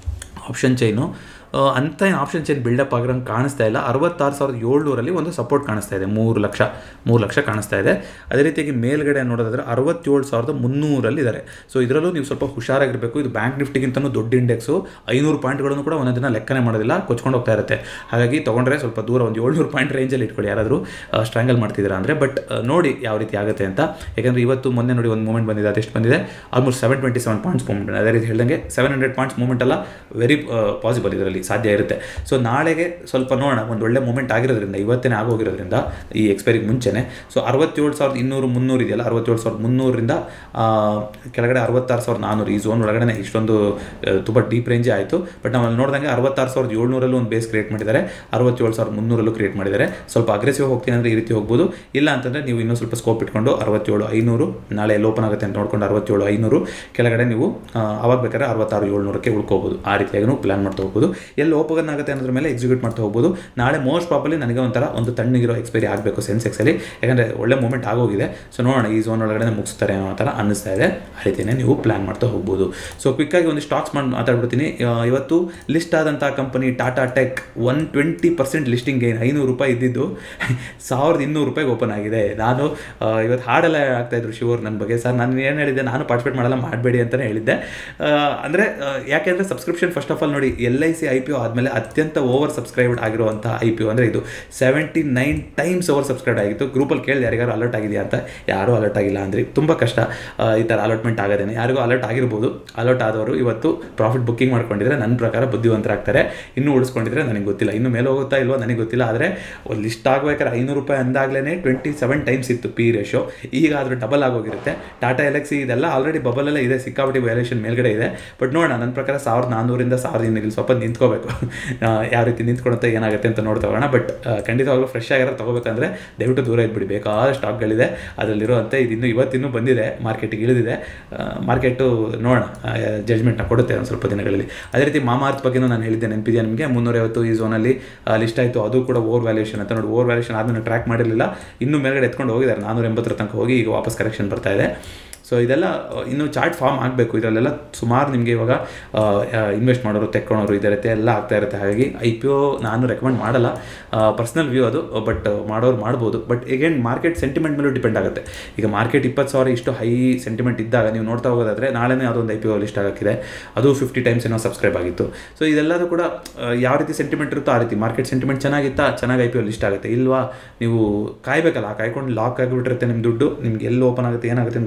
ಆಪ್ಷನ್ ಚೈನು ಆ, ಅಂಥ ಏನು ಆಪ್ಷನ್ ಚೈನ್ ಬಿಲ್ಡಪ್ ಆಗಿರೋಂಗೆ ಕಾಣಿಸ್ತಾ ಇಲ್ಲ ಅರವತ್ತಾರು ಸಾವಿರದ ಏಳ್ನೂರಲ್ಲಿ ಒಂದು ಸಪೋರ್ಟ್ ಕಾಣಿಸ್ತಾ ಇದೆ ಮೂರು ಲಕ್ಷ ಮೂರು ಲಕ್ಷ ಕಾಣಿಸ್ತಾ ಇದೆ ಅದೇ ರೀತಿಯಾಗಿ ಮೇಲ್ಗಡೆ ನೋಡೋದಾದ್ರೆ ಅರವತ್ತೇಳು ಸಾವಿರದ ಮುನ್ನೂರಲ್ಲಿ ಇದ್ದಾರೆ ಸೊ ಇದರಲ್ಲೂ ನೀವು ಸ್ವಲ್ಪ ಹುಷಾರಾಗಿರಬೇಕು ಇದು ಬ್ಯಾಂಕ್ ನಿಫ್ಟಿಗಿಂತಲೂ ದೊಡ್ಡ ಇಂಡೆಕ್ಸು ಐನೂರು ಪಾಯಿಂಟ್ಗಳನ್ನು ಕೂಡ ಒಂದೊಂದು ದಿನ ಲೆಕ್ಕನೆ ಮಾಡೋದಿಲ್ಲ ಕೊಚ್ಕೊಂಡು ಹೋಗ್ತಾ ಇರುತ್ತೆ ಹಾಗಾಗಿ ತೊಗೊಂಡ್ರೆ ಸ್ವಲ್ಪ ದೂರ ಒಂದು ಏಳ್ನೂರು ಪಾಯಿಂಟ್ ರೇಂಜಲ್ಲಿ ಇಟ್ಕೊಳ್ಳಿ ಯಾರಾದರೂ ಸ್ಟ್ರಾಂಗಲ್ ಮಾಡ್ತಿದ್ದೀರಾ ಅಂದರೆ ಬಟ್ ನೋಡಿ ಯಾವ ರೀತಿ ಆಗುತ್ತೆ ಅಂತ ಯಾಕಂದರೆ ಇವತ್ತು ಮೊನ್ನೆ ನೋಡಿ ಒಂದು ಮೂಮೆಂಟ್ ಬಂದಿದೆ ಅದೆಷ್ಟು ಬಂದಿದೆ almost seven twenty seven points moment ಅದೇ ರೀತಿ ಹೇಳ್ದಂಗೆ ಸೆವೆನ್ ಹಂಡ್ರೆಡ್ ಪಾಯಿಂಟ್ಸ್ ಮೂಮೆಂಟ್ ಎಲ್ಲ ವೆರಿ ಪಾಸಿಬಲ್ ಇದರಲ್ಲಿ ಸಾಧ್ಯ ಇರುತ್ತೆ ಸೊ ನಾಳೆಗೆ ಸ್ವಲ್ಪ ನೋಡೋಣ ಒಂದು ಒಳ್ಳೆ ಮೂಮೆಂಟ್ ಆಗಿರೋದ್ರಿಂದ ಇವತ್ತೇ ಆಗೋಗಿರೋದ್ರಿಂದ ಈ ಎಕ್ಸ್ಪೈರಿಗೆ ಮುಂಚೆನೆ ಸೊ ಅರವತ್ತೇಳು ಸಾವಿರದ ಇನ್ನೂರು ಮುನ್ನೂರು ಇದೆಯಲ್ಲ ಅರವತ್ತೇಳು ಸಾವಿರದ ಮುನ್ನೂರಿಂದ ಆ, ಕೆಳಗಡೆ ಅರವತ್ತಾರು ಸಾವಿರದ ನಾನ್ನೂರು ಈ ಝೋನ್ ಒಳಗಡೆ ಇಷ್ಟೊಂದು ಆ, ತುಂಬ ಡೀಪ್ ರೇಂಜೇ ಆಯಿತು ಬಟ್ ನಾವು ಅಲ್ಲಿ ನೋಡಿದಂಗೆ ಅರವತ್ತಾರು ಸಾವಿರದ ಏಳ್ನೂರಲ್ಲೂ ಒಂದು ಬೇಸ್ ಕ್ರಿಯೇಟ್ ಮಾಡಿದ್ದಾರೆ ಅರವತ್ತೇಳು ಸಾವಿರದ ಮುನ್ನೂರಲ್ಲೂ ಕ್ರಿಯೇಟ್ ಮಾಡಿದ್ದಾರೆ ಸ್ವಲ್ಪ ಅಗ್ರೆಸಿವ್ ಹೋಗ್ತೀನಿ ಅಂದರೆ ಈ ರೀತಿ ಹೋಗ್ಬೋದು ಇಲ್ಲ ಅಂತಂದರೆ ನೀವು ಇನ್ನೂ ಸ್ವಲ್ಪ ಸ್ಕೋಪ್ ಇಟ್ಕೊಂಡು ಅರವತ್ತೇಳು ಐನೂರು ನಾಳೆ ಎಲ್ಲಿ ಓಪನ್ ಆಗುತ್ತೆ ಅಂತ ನೋಡ್ಕೊಂಡು ಅರವತ್ತೇಳು ಐನೂರು ಕೆಳಗಡೆ ನೀವು ಆ, ಅವಾಗ ಬೇಕಾದ್ರೆ ಅರವತ್ತಾರು ಏಳ್ನೂರಕ್ಕೆ ಉಳ್ಕೋಬೋದು ಆ ರೀತಿಯಾಗಿ ಪ್ಲಾನ್ ಮಾಡ್ತಾ ಹೋಗ್ಬೋದು ಎಲ್ಲಿ ಓಪನ್ ಆಗುತ್ತೆ ಅನ್ನೋದ್ರ ಮೇಲೆ ಎಕ್ಸಿಕ್ಯೂಟ್ ಮಾಡ್ತಾ ಹೋಗ್ಬೋದು ನಾಳೆ ಮೋಸ್ಟ್ ಪ್ರಾಬಲಿ ನನಗೆ ಒಂಥರ ಒಂದು ತಣ್ಣಗಿರೋ ಎಕ್ಸ್ಪೈರಿ ಆಗಬೇಕು ಸೆನ್ಸೆಕ್ಸಲ್ಲಿ ಯಾಕಂದರೆ ಒಳ್ಳೆ ಮೂಮೆಂಟ್ ಆಗೋಗಿದೆ ಸೊ ನೋಡೋಣ ಈ ಝೋನ್ ಒಳಗಡೆ ಮುಗಿಸ್ತಾರೆ ಅನ್ನೋ ಥರ ಅನ್ನಿಸ್ತಾ ಇದೆ ಆ ರೀತಿಯೇ ನೀವು ಪ್ಲಾನ್ ಮಾಡ್ತಾ ಹೋಗ್ಬೋದು ಸೊ ಕ್ವಿಕ್ಕಾಗಿ ಒಂದು ಸ್ಟಾಕ್ಸ್ ಮಾಡಿ ಮಾತಾಡ್ಬಿಡ್ತೀನಿ ಆ, ಇವತ್ತು ಲಿಸ್ಟ್ ಆದಂಥ company Tata Tech one twenty percent listing gain ಐನೂರು ರೂಪಾಯಿ ಇದ್ದಿದ್ದು ಸಾವಿರದ ಇನ್ನೂರು ರೂಪಾಯಿಗೆ ಓಪನ್ ಆಗಿದೆ ನಾನು ಆ, ಇವತ್ತು ಹಾಡೆಲ್ಲ ಆಗ್ತಾ ಇದ್ರು ಶಿವರ್ ನನ್ನ ಬಗ್ಗೆ ಸರ್ ನಾನು ಏನು ಹೇಳಿದ್ದೆ ನಾನು ಪಾರ್ಟಿಸಿಪೇಟ್ ಮಾಡಲ್ಲ ಮಾಡಬೇಡಿ ಅಂತಲೇ ಹೇಳಿದ್ದೆ ಆ, ಅಂದರೆ ಆ, ಯಾಕೆಂದರೆ ಸಬ್ಸ್ಕ್ರಿಪ್ಷನ್ ಫಸ್ಟ್ ಆಫ್ ಆಲ್ ನೋಡಿ L I C I P O ಆದಮೇಲೆ ಅತ್ಯಂತ ಓವರ್ ಸಬ್ಸ್ಕ್ರೈಬ್ಡ್ ಆಗಿರುವಂಥ ಐ ಪಿ ಒ ಅಂದರೆ ಇದು seventy nine times over subscribe ಆಗಿತ್ತು ಗ್ರೂಪಲ್ಲಿ ಕೇಳಿದೆ ಯಾರಿಗಾರು ಅಲರ್ಟ್ ಆಗಿದೆಯಾ ಅಂತ ಯಾರೂ ಅಲರ್ಟ್ ಆಗಿಲ್ಲ ಅಂದರೆ ತುಂಬ ಕಷ್ಟ ಆ, ಈ ಥರ ಅಲರ್ಟ್ಮೆಂಟ್ ಆಗೋದೇನೆ ಯಾರಿಗೂ ಅಲರ್ಟ್ ಆಗಿರ್ಬೋದು ಅಲರ್ಟ್ ಆದವರು ಇವತ್ತು ಪ್ರಾಫಿಟ್ ಬುಕ್ಕಿಂಗ್ ಮಾಡ್ಕೊಂಡಿದ್ರೆ ನನ್ನ ಪ್ರಕಾರ ಬುದ್ಧಿವಂತರಾಗ್ತಾರೆ ಇನ್ನೂ ಉಳಿಸ್ಕೊಂಡಿದ್ರೆ ನನಗೆ ಗೊತ್ತಿಲ್ಲ ಇನ್ನು ಮೇಲೆ ಹೋಗುತ್ತಾ ಇಲ್ವೋ ನನಗೆ ಗೊತ್ತಿಲ್ಲ ಆದರೆ ಒಂದು ಲಿಸ್ಟ್ ಆಗ್ಬೇಕಾದ್ರೆ ಐನೂರು ರೂಪಾಯಿ ಅಂದಾಗಲೇ ಟ್ವೆಂಟಿ ಸೆವೆನ್ ಟೈಮ್ಸ್ ಇತ್ತು ಪಿ ರೇಷೋ ಈಗ ಆದರೂ ಡಬಲ್ ಆಗೋಗಿರುತ್ತೆ ಟಾಟಾ ಎಲೆಕ್ಸಿ ಇದೆಲ್ಲ ಆಲ್ರೆಡಿ ಬಬಲಲ್ಲೇ ಇದೆ ಸಿಕ್ಕಾಪಟ್ಟಿ ವ್ಯಾಲ್ಯೂಷನ್ ಮೇಲ್ಗಡೆ ಇದೆ ಬಟ್ ನೋಡೋಣ ನನ್ನ ಪ್ರಕಾರ ಸಾವಿರದ ನಾನ್ನೂರಿಂದ ಸಾವಿರದ ಇನ್ನೂರು ಸ್ವಲ್ಪ ನಿಂತ್ಕೋಬೇಕು ಆ, ಯಾವ ರೀತಿ ನಿಂತ್ಕೊಳುತ್ತೆ ಏನಾಗುತ್ತೆ ಅಂತ ನೋಡ್ತಾ ಹೋಗೋಣ ಬಟ್ ಖಂಡಿತವಾಗ್ಲೂ ಫ್ರೆಶ್ ಆಗಿರೋ ತಗೋಬೇಕಂದ್ರೆ ದಯವಿಟ್ಟು ದೂರ ಇದ್ಬಿಡಿ ಬೇಕಾದ ಸ್ಟಾಕ್ಗಳಿದೆ ಅದರಲ್ಲಿರುವಂಥ ಇದು ಇನ್ನೂ ಇವತ್ತಿನ್ನೂ ಬಂದಿದೆ ಮಾರ್ಕೆಟಿಗೆ ಇಳಿದಿದೆ ಮಾರ್ಕೆಟು ನೋಡೋಣ ಜಜ್ಮೆಂಟ್ನ ಕೊಡುತ್ತೆ ಒಂದು ಸ್ವಲ್ಪ ದಿನಗಳಲ್ಲಿ ಅದೇ ರೀತಿ ಮಾಮಾರ್ತ್ ಬಗ್ಗೆನೂ ನಾನು ಹೇಳಿದ್ದೆ ನೆನಪಿದೆಯಾ ನಿಮಗೆ ಮುನ್ನೂರೈವತ್ತು ಈ ಝೋನಲ್ಲಿ ಲಿಸ್ಟ್ ಆಯಿತು ಅದು ಕೂಡ ಓವರ್ ವ್ಯಾಲ್ಯೂಷನ್ ಅಂತ ನೋಡಿ ಓವರ್ ವ್ಯಾಲ್ಯೂಷನ್ ಆದಮೇಲೆ ಟ್ರ್ಯಾಕ್ ಮಾಡಿರಲಿಲ್ಲ ಇನ್ನೂ ಮೇಲ್ಗಡೆ ಎತ್ಕೊಂಡು ಹೋಗಿದ್ದಾರೆ ನಾನೂರ ಎಂಬತ್ತರ ತನಕ ಹೋಗಿ ಈಗ ವಾಪಸ್ ಕರೆಕ್ಷನ್ ಬರ್ತಾ ಇದೆ ಸೊ ಇದೆಲ್ಲ ಆ, ಇನ್ನೂ ಚಾರ್ಟ್ ಫಾರ್ಮ್ ಆಗಬೇಕು ಇದರಲ್ಲೆಲ್ಲ ಸುಮಾರು ನಿಮಗೆ ಇವಾಗ ಇನ್ವೆಸ್ಟ್ ಮಾಡೋರು ತೆಕ್ಕೊಳೋರು ಇದಿರುತ್ತೆ ಎಲ್ಲ ಆಗ್ತಾ ಇರುತ್ತೆ ಹಾಗಾಗಿ ಐ ಪಿ ಒ ನಾನು ರೆಕಮೆಂಡ್ ಮಾಡಲ್ಲ ಪರ್ಸ್ನಲ್ ವ್ಯೂ ಅದು ಬಟ್ ಮಾಡೋರು ಮಾಡ್ಬೋದು ಬಟ್ ಎಗೇನ್ ಮಾರ್ಕೆಟ್ ಸೆಂಟಿಮೆಂಟ್ ಮೇಲೂ ಡಿಪೆಂಡ್ ಆಗುತ್ತೆ ಈಗ ಮಾರ್ಕೆಟ್ ಇಪ್ಪತ್ತು ಸಾವಿರ ಇಷ್ಟು ಹೈ ಸೆಂಟಿಮೆಂಟ್ ಇದ್ದಾಗ ನೀವು ನೋಡ್ತಾ ಹೋಗೋದಾದ್ರೆ ನಾಳೆನೇ ಅದೊಂದು ಐ ಪಿ ಒ ಲಿಸ್ಟ್ ಆಗೋಕ್ಕಿದೆ ಅದು ಫಿಫ್ಟಿ ಟೈಮ್ಸ್ ಏನೋ ಸಬ್ಸ್ಕ್ರೈಬ್ ಆಗಿತ್ತು ಸೊ ಇದೆಲ್ಲದೂ ಕೂಡ ಆ, ಯಾವ ರೀತಿ ಸೆಂಟಿಮೆಂಟ್ ಇರುತ್ತೋ ಆ ರೀತಿ ಮಾರ್ಕೆಟ್ ಸೆಂಟಿಮೆಂಟ್ ಚೆನ್ನಾಗಿತ್ತಾ ಚೆನ್ನಾಗಿ ಐ ಪಿ ಒ ಲಿಸ್ಟ್ ಆಗುತ್ತೆ ಇಲ್ವಾ ನೀವು ಕಾಯ್ಬೇಕಲ್ಲ ಕಾಯ್ಕೊಂಡು ಲಾಕ್ ಆಗಿಬಿಟ್ಟಿರುತ್ತೆ ನಿಮ್ಮ ದುಡ್ಡು ನಿಮ್ಗೆ ಎಲ್ಲಿ ಓಪನ್ ಆಗುತ್ತೆ ಏನಾಗುತ್ತೆ ಅಂತ ಗೊತ್ತಿಲ್ಲ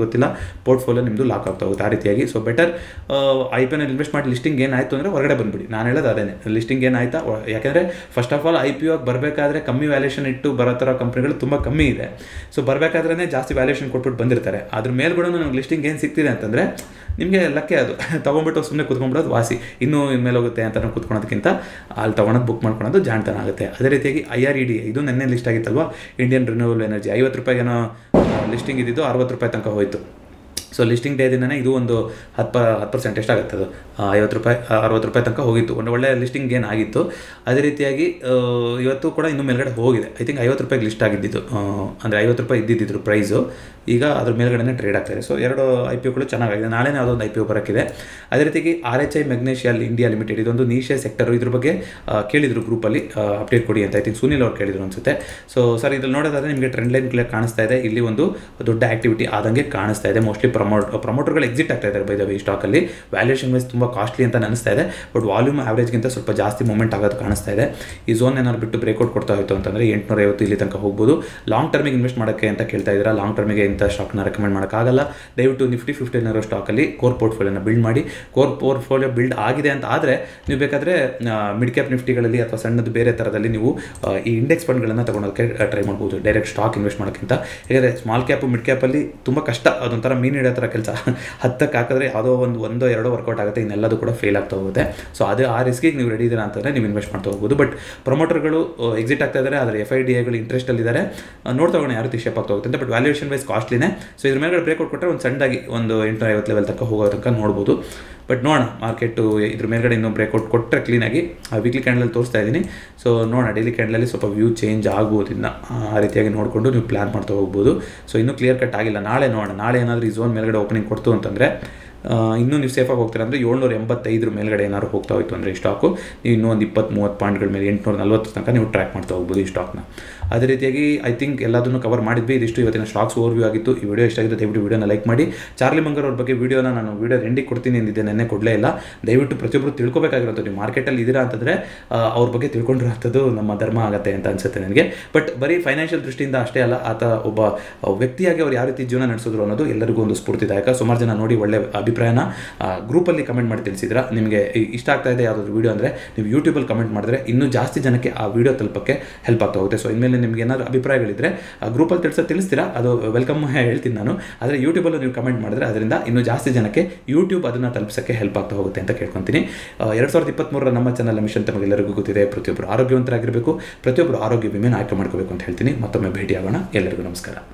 ಪೋರ್ಟ್ಫೋಲಿಯೋ ನಿಮ್ಮದು ಲಾಕ್ ಆಗ್ತಾ ಹೋಗುತ್ತೆ ಆ ರೀತಿಯಾಗಿ ಸೊ ಬೆಟರ್ ಐ ಪಿ ಎನಲ್ಲಿ ಇನ್ವೆಸ್ಟ್ ಮಾಡಿ ಲಿಸ್ಟಿಂಗ್ ಏನಾಯಿತು ಅಂದರೆ ಹೊರಗಡೆ ಬಂದುಬಿಡಿ ನಾನು ಹೇಳೋದು ಅದೇನೆ ಲಿಸ್ಟಿಂಗ್ ಏನಾಯ್ತಾ ಒ- ಯಾಕೆಂದರೆ first of all I P ಒಗೆ ಬರಬೇಕಾದ್ರೆ ಕಮ್ಮಿ ವ್ಯಾಲ್ಯೂಷನ್ ಇಟ್ಟು ಬರೋ ಥರ ಕಂಪ್ನಿಗಳು ತುಂಬ ಕಮ್ಮಿ ಇದೆ ಸೊ ಬರಬೇಕಾದ್ರೇ ಜಾಸ್ತಿ ವ್ಯಾಲ್ಯೂಷನ್ ಕೊಟ್ಬಿಟ್ಟು ಬಂದಿರ್ತಾರೆ ಅದ್ರ ಮೇಲ್ಗಡೆ ನನಗೆ ಲಿಸ್ಟಿಂಗ್ ಏನು ಸಿಗ್ತಿದೆ ಅಂತಂದರೆ ನಿಮಗೆ ಲಕ್ಕೆ ಅದು ತೊಗೊಂಬಿಟ್ಟು ಸುಮ್ಮನೆ ಕುತ್ಕೊಂಡ್ಬಿಡೋದು ವಾಸಿ ಇನ್ನೂ ಮೇಲೆ ಹೋಗುತ್ತೆ ಅಂತ ನಾವು ಕುತ್ಕೊಳೋದಕ್ಕಿಂತ ಅಲ್ಲಿ ತೊಗೊಳೋದು ಬುಕ್ ಮಾಡ್ಕೊಳೋದು ಜಾಣ್ತನ ಆಗುತ್ತೆ ಅದೇ ರೀತಿಯಾಗಿ ಐ ಆರ್ ಇ ಡಿ ಇದು ನೆನ್ನೆ ಲಿಸ್ಟ್ ಆಗಿತ್ತಲ್ವಾ ಇಂಡಿಯನ್ ರಿನ್ಯೂವಲ್ ಎನರ್ಜಿ ಐವತ್ತು ರೂಪಾಯಿಗೇನೋ ಲಿಸ್ಟಿಂಗ್ ಇದ್ದಿದ್ದು ಅರವತ್ತು ರೂಪಾಯಿ ತನಕ ಹೋಯಿತು ಸೊ ಲಿಸ್ಟಿಂಗ್ ಡೇ ದಿನನೇ ಇದು ಒಂದು ಹತ್ತು ಪ ಹತ್ತು ಪರ್ಸೆಂಟ್ ಎಷ್ಟಾಗುತ್ತೆ ಅದು ಆ, ಐವತ್ತು ರೂಪಾಯಿ ಆ, ಅರವತ್ತು ರೂಪಾಯಿ ತನಕ ಹೋಗಿತ್ತು ಒಂದು ಒಳ್ಳೆಯ ಲಿಸ್ಟಿಂಗ್ ಏನು ಆಗಿತ್ತು ಅದೇ ರೀತಿಯಾಗಿ ಆ, ಇವತ್ತು ಕೂಡ ಇನ್ನೂ ಮೇಲ್ಗಡೆ ಹೋಗಿದೆ ಐ ಥಿಂಕ್ ಐವತ್ತು ರೂಪಾಯಿಗೆ ಲಿಸ್ಟ್ ಆಗಿದ್ದಿದ್ದು ಅಂದರೆ ಐವತ್ತು ರೂಪಾಯಿ ಇದ್ದಿದ್ದಿದ್ರು ಪ್ರೈಸು ಈಗ ಅದ್ರ ಮೇಲ್ಗಡೆ ಟ್ರೇಡ್ ಆಗ್ತಾಯಿದೆ ಸೊ ಎರಡು ಐ ಪಿ ಒಗಳು ಚೆನ್ನಾಗಿದೆ ನಾಳೆನೇ ಯಾವುದೊಂದು ಐ ಪಿ ಒ ಬರೋಕ್ಕಿದೆ ಅದೇ ರೀತಿಯಾಗಿ R H I Magnesita India Limited ಇದೊಂದು ನೀಶೆ ಸೆಕ್ಟರು ಇದ್ರ ಬಗ್ಗೆ ಆ, ಕೇಳಿದ್ರು ಗ್ರೂಪಲ್ಲಿ ಅಪ್ಡೇಟ್ ಕೊಡಿ ಅಂತ ಐ ಥಿಂಕ್ ಸುನಿಲ್ ಅವ್ರು ಕೇಳಿದ್ರು ಅನ್ಸುತ್ತೆ ಸೊ ಸರ್ ಇದ್ರಲ್ಲಿ ನೋಡೋದಾದ್ರೆ ನಿಮಗೆ ಟ್ರೆಂಡ್ ಲೈನ್ ಕ್ಲಿಯರ್ ಕಾಣಿಸ್ತಾ ಇದೆ ಇಲ್ಲಿ ಒಂದು ದೊಡ್ಡ ಆಕ್ಟಿವಿಟಿ ಆದಂಗೆ ಕಾಣಿಸ್ತಾ ಇದೆ ಮೋಸ್ಟ್ಲಿ ಪ್ರಮೋಟ್ ಪ್ರಮೋಟರ್ಗಳು ಎಕ್ಸಿಟ್ ಆಗ್ತಾ ಇದ್ದಾರೆ ಬೈ ಈ ಸ್ಟಾಕಲ್ಲಿ ವ್ಯಾಲ್ಯೂಷನ್ ವೈಸ್ ತುಂಬ ಕಾಸ್ಟ್ಲಿ ಅಂತ ಅನಿಸ್ತಾ ಇದೆ ಬಟ್ ವಾಲ್ಯೂಮ್ ಆವ್ರೇಜ್ಗಿಂತ ಸ್ವಲ್ಪ ಜಾಸ್ತಿ ಮೂಮೆಂಟ್ ಆಗೋದು ಕಾಣಿಸ್ತಾ ಇದೆ ಈ ಝೋನ್ ಏನಾದ್ರು ಬಿಟ್ಟು ಬ್ರೇಕ್ಔಟ್ ಕೊಡ್ತಾ ಹೋಯ್ತು ಅಂತಂದರೆ ಎಂಟುನೂರ ಐವತ್ತು ಇಲ್ಲಿ ತನಕ ಹೋಗ್ಬೋದು ಲಾಂಗ್ ಟರ್ಮಿಗೆ ಇನ್ವೆಸ್ಟ್ ಮಾಡೋಕ್ಕೆ ಅಂತ ಕೇಳ್ತಾ ಇದ್ದೀರಾ ಲಾಂಗ್ ಟರ್ಮಿಗೆ ಇಂಥ ಸ್ಟಾಕ್ನ ರೆಕಮೆಂಡ್ ಮಾಡೋಕ್ಕಾಗಲ್ಲ ದಯವಿಟ್ಟು ನಿಫ್ಟಿ ಫಿಫ್ಟೀನ್ ಇರೋ ಸ್ಟಾಕಲ್ಲಿ ಕೋರ್ ಪೋರ್ಟ್ಫೋಲಿಯೋನ ಬಿಲ್ಡ್ ಮಾಡಿ ಕೋರ್ ಪೋರ್ಟ್ಫೋಲಿಯೋ ಬಿಲ್ಡ್ ಆಗಿದೆ ಅಂತ ಆದರೆ ನೀವು ಬೇಕಾದರೆ ಮಿಡ್ ಕ್ಯಾಪ್ ನಿಫ್ಟಿಗಳಲ್ಲಿ ಅಥವಾ ಸಣ್ಣದು ಬೇರೆ ಥರದಲ್ಲಿ ನೀವು ಆ, ಈ ಇಂಡೆಕ್ಸ್ ಫಂಡ್ಗಳನ್ನು ತಗೊಳೋಕ್ಕೆ ಟ್ರೈ ಮಾಡ್ಬೋದು ಡೈರೆಕ್ಟ್ ಸ್ಟಾಕ್ ಇನ್ವೆಸ್ಟ್ ಮಾಡೋಕ್ಕಿಂತ ಯಾಕಂದರೆ ಸ್ಮಾಲ್ ಕ್ಯಾಪು ಮಿಡ್ ಕ್ಯಾಪಲ್ಲಿ ತುಂಬ ಕಷ್ಟ ಅದೊಂಥರ ಮೀನು ಹಿಡಿಯೋ ಥರ ಕೆಲಸ ಹತ್ತಕ್ಕೆ ಹಾಕಿದ್ರೆ ಯಾವುದೋ ಒಂದು ಒಂದೋ ಎರಡೋ ವರ್ಕೌಟ್ ಆಗುತ್ತೆ ಇನ್ನೆಲ್ಲದೂ ಕೂಡ ಫೇಲ್ ಆಗ್ತಾ ಹೋಗುತ್ತೆ ಸೊ ಅದು ಆ ರಿಸ್ಕಿಗೆ ನೀವು ರೆಡಿ ಇದ್ದೀರಾ ಅಂತಂದರೆ ನೀವು ಇನ್ವೆಸ್ಟ್ ಮಾಡ್ತಾ ಹೋಗ್ಬೋದು ಬಟ್ ಪ್ರಮೋಟರ್ಗಳು ಎಕ್ಸಿಟ್ ಆಗ್ತಾ ಇದ್ದಾರೆ ಆದರೆ ಎಫ್ ಐ ಡಿ ಐಗಳು ಇಂಟ್ರೆಸ್ಟಲ್ಲಿದ್ದಾರೆ ನೋಡ್ತಾ ಹೋಗೋಣ ಯಾವ ರೀತಿ ಶೇಪ್ ಆಗ್ತಾ ಹೋಗುತ್ತೆ ಅಂತ ಬಟ್ ವ್ಯಾಲ್ಯೂಯೇಷನ್ ವೈಸ್ ಕಾಸ್ಟ್ಲಿನೇ ಸೊ ಇದ್ರ ಮೇಲೆ ಬ್ರೇಕ್ಔಟ್ ಕೊಟ್ಟರೆ ಒಂದು ಸಣ್ಣದಾಗಿ ಒಂದು ಎಂಟುನೂರ ಐವತ್ತು ಲೆವೆಲ್ ತನಕ ಹೋಗೋ ತನಕ ನೋಡ್ಬೋದು ಬಟ್ ನೋಡೋಣ ಮಾರ್ಕೆಟು ಇದ್ರ ಮೇಲ್ಗಡೆ ಇನ್ನೂ ಬ್ರೇಕ್ಔಟ್ ಕೊಟ್ಟರೆ ಕ್ಲೀನಾಗಿ ಆ ವೀಕ್ಲಿ ಕ್ಯಾಂಡಲಲ್ಲಿ ತೋರಿಸ್ತಾ ಇದ್ದೀನಿ ಸೊ ನೋಡೋಣ ಡೈಲಿ ಕ್ಯಾಂಡಲಲ್ಲಿ ಸ್ವಲ್ಪ ವ್ಯೂ ಚೇಂಜ್ ಆಗ್ಬೋದು ಇನ್ನು ಆ ರೀತಿಯಾಗಿ ನೋಡಿಕೊಂಡು ನೀವು ಪ್ಲ್ಯಾನ್ ಮಾಡ್ತಾ ಹೋಗ್ಬೋದು ಸೊ ಇನ್ನೂ ಕ್ಲಿಯರ್ ಕಟ್ ಆಗಿಲ್ಲ ನಾಳೆ ನೋಡೋಣ ನಾಳೆ ಏನಾದರೂ ಈ ಝೋನ್ ಮೇಲ್ಗಡೆ ಓಪನಿಂಗ್ ಕೊಡ್ತು ಅಂತಂದರೆ ಆ, ಇನ್ನೂ ನೀವು ಸೇಫಾಗಿ ಹೋಗ್ತೀರಾ ಅಂದರೆ ಏಳ್ನೂರ ಎಂಬತ್ತೈದರ ಮೇಲ್ಗಡೆ ಏನಾದ್ರು ಹೋಗ್ತಾ ಹೋಯ್ತು ಅಂದರೆ ಈ ಸ್ಟಾಕು ನೀವು ಇನ್ನೂ ಒಂದು ಇಪ್ಪತ್ತು ಮೂವತ್ತು ಪಾಯಿಂಟ್ಗಳ ಮೇಲೆ ಎಂಟುನೂರ ನಲ್ವತ್ತು ತನಕ ನೀವು ಟ್ರ್ಯಾಕ್ ಮಾಡ್ತಾ ಹೋಗ್ಬೋದು ಈ ಸ್ಟಾಕ್ನ ಅದೇ ರೀತಿಯಾಗಿ ಐ ಥಿಂಕ್ ಎಲ್ಲದನ್ನು ಕವರ್ ಮಾಡಿದ್ವಿ ಇದಿಷ್ಟು ಇವತ್ತಿನ ಸ್ಟಾಕ್ಸ್ ಓವರ್ವ್ಯೂ ಆಗಿತ್ತು ಈ ವಿಡಿಯೋ ಇಷ್ಟ ಆಗಿದೆ ದಯವಿಟ್ಟು ವಿಡಿಯೋನ ಲೈಕ್ ಮಾಡಿ ಚಾರ್ಲಿ ಮಂಗರ್ ಅವ್ರ ಬಗ್ಗೆ ವಿಡಿಯೋನ ನಾನು ವಿಡಿಯೋ ಎಂಡಿಗೆ ಕೊಡ್ತೀನಿ ಅಂದಿದ್ದೆ ನೆನ್ನೆ ಕೊಡಲೇ ಇಲ್ಲ ದಯವಿಟ್ಟು ಪ್ರತಿಯೊಬ್ಬರು ತಿಳ್ಕೊಬೇಕಾಗಿರೋದು ನೀವು ಮಾರ್ಕೆಟಲ್ಲಿ ಇದ್ದೀರಾ ಅಂತಂದರೆ ಆ, ಅವ್ರ ಬಗ್ಗೆ ತಿಳ್ಕೊಂಡಿರೋಂಥದ್ದು ನಮ್ಮ ಧರ್ಮ ಆಗುತ್ತೆ ಅಂತ ಅನ್ಸುತ್ತೆ ನನಗೆ ಬಟ್ ಬರೀ ಫೈನಾನ್ಷಿಯಲ್ ದೃಷ್ಟಿಯಿಂದ ಅಷ್ಟೇ ಅಲ್ಲ ಆತ ಒಬ್ಬ ವ್ಯಕ್ತಿಯಾಗಿ ಅವ್ರು ಯಾವ ರೀತಿ ಜೀವನ ನಡೆಸಿದ್ರು ಅನ್ನೋದು ಎಲ್ಲರಿಗೂ ಒಂದು ಸ್ಫೂರ್ತಿದಾಯಕ ಸುಮಾರು ಜನ ನೋಡಿ ಒಳ್ಳೆ ಅಭಿಪ್ರಾಯನ ಗ್ರೂಪಲ್ಲಿ ಕಮೆಂಟ್ ಮಾಡಿ ತಿಳಿಸಿದ್ರ ನಿಮಗೆ ಈ- ಇಷ್ಟ ಆಗ್ತಾ ಇದೆ ಯಾವುದಾದ್ರು ವೀಡಿಯೋ ಅಂದರೆ ನೀವು ಯೂಟ್ಯೂಬಲ್ಲಿ ಕಮೆಂಟ್ ಮಾಡಿದ್ರೆ ಇನ್ನೂ ಜಾಸ್ತಿ ಜನಕ್ಕೆ ಆ ವಿಡಿಯೋ ತಲುಪಕ್ಕೆ ಹೆಲ್ಪ್ ಆಗ್ತಾ ಹೋಗುತ್ತೆ ಸೊ ಇನ್ಮೇಲೆ ನಿಮ್ಗೆ ಏನಾದರೂ ಅಭಿಪ್ರಾಯಗಳಿದ್ರೆ ಆ ಗ್ರೂಪಲ್ಲಿ ತಿಳಿಸೋ ತಿಳಿಸ್ತೀರಾ ಅದು ವೆಲ್ಕಮ್ ಹೇಳ್ತೀನಿ ನಾನು ಆದರೆ ಯೂಟ್ಯೂಬಲ್ಲೂ ನೀವು ಕಮೆಂಟ್ ಮಾಡಿದ್ರೆ ಅದರಿಂದ ಇನ್ನೂ ಜಾಸ್ತಿ ಜನಕ್ಕೆ ಯೂಟ್ಯೂಬ್ ಅದನ್ನು ತಲುಪಿಸೋಕ್ಕೆ ಹೆಲ್ಪ್ ಆಗ್ತಾ ಹೋಗುತ್ತೆ ಅಂತ ಕೇಳ್ಕೊತೀನಿ ಎರಡು ಸಾವಿರದ ಇಪ್ಪತ್ತ್ಮೂರರ ನಮ್ಮ ಚಾನಲ್ ಮಿಷನ್ ತಮಗೆಲ್ಲರಿಗೂ ಗೊತ್ತಿದೆ ಪ್ರತಿಯೊಬ್ಬರು ಆರೋಗ್ಯವಂತರಾಗಿರಬೇಕು ಪ್ರತಿಯೊಬ್ಬರು ಆರೋಗ್ಯ ವಿಮೆನ ಆಯ್ಕೆ ಮಾಡ್ಕೋಬೇಕು ಅಂತ ಹೇಳ್ತೀನಿ ಮತ್ತೊಮ್ಮೆ ಭೇಟಿ ಆಗೋಣ ಎಲ್ಲರಿಗೂ ನಮಸ್ಕಾರ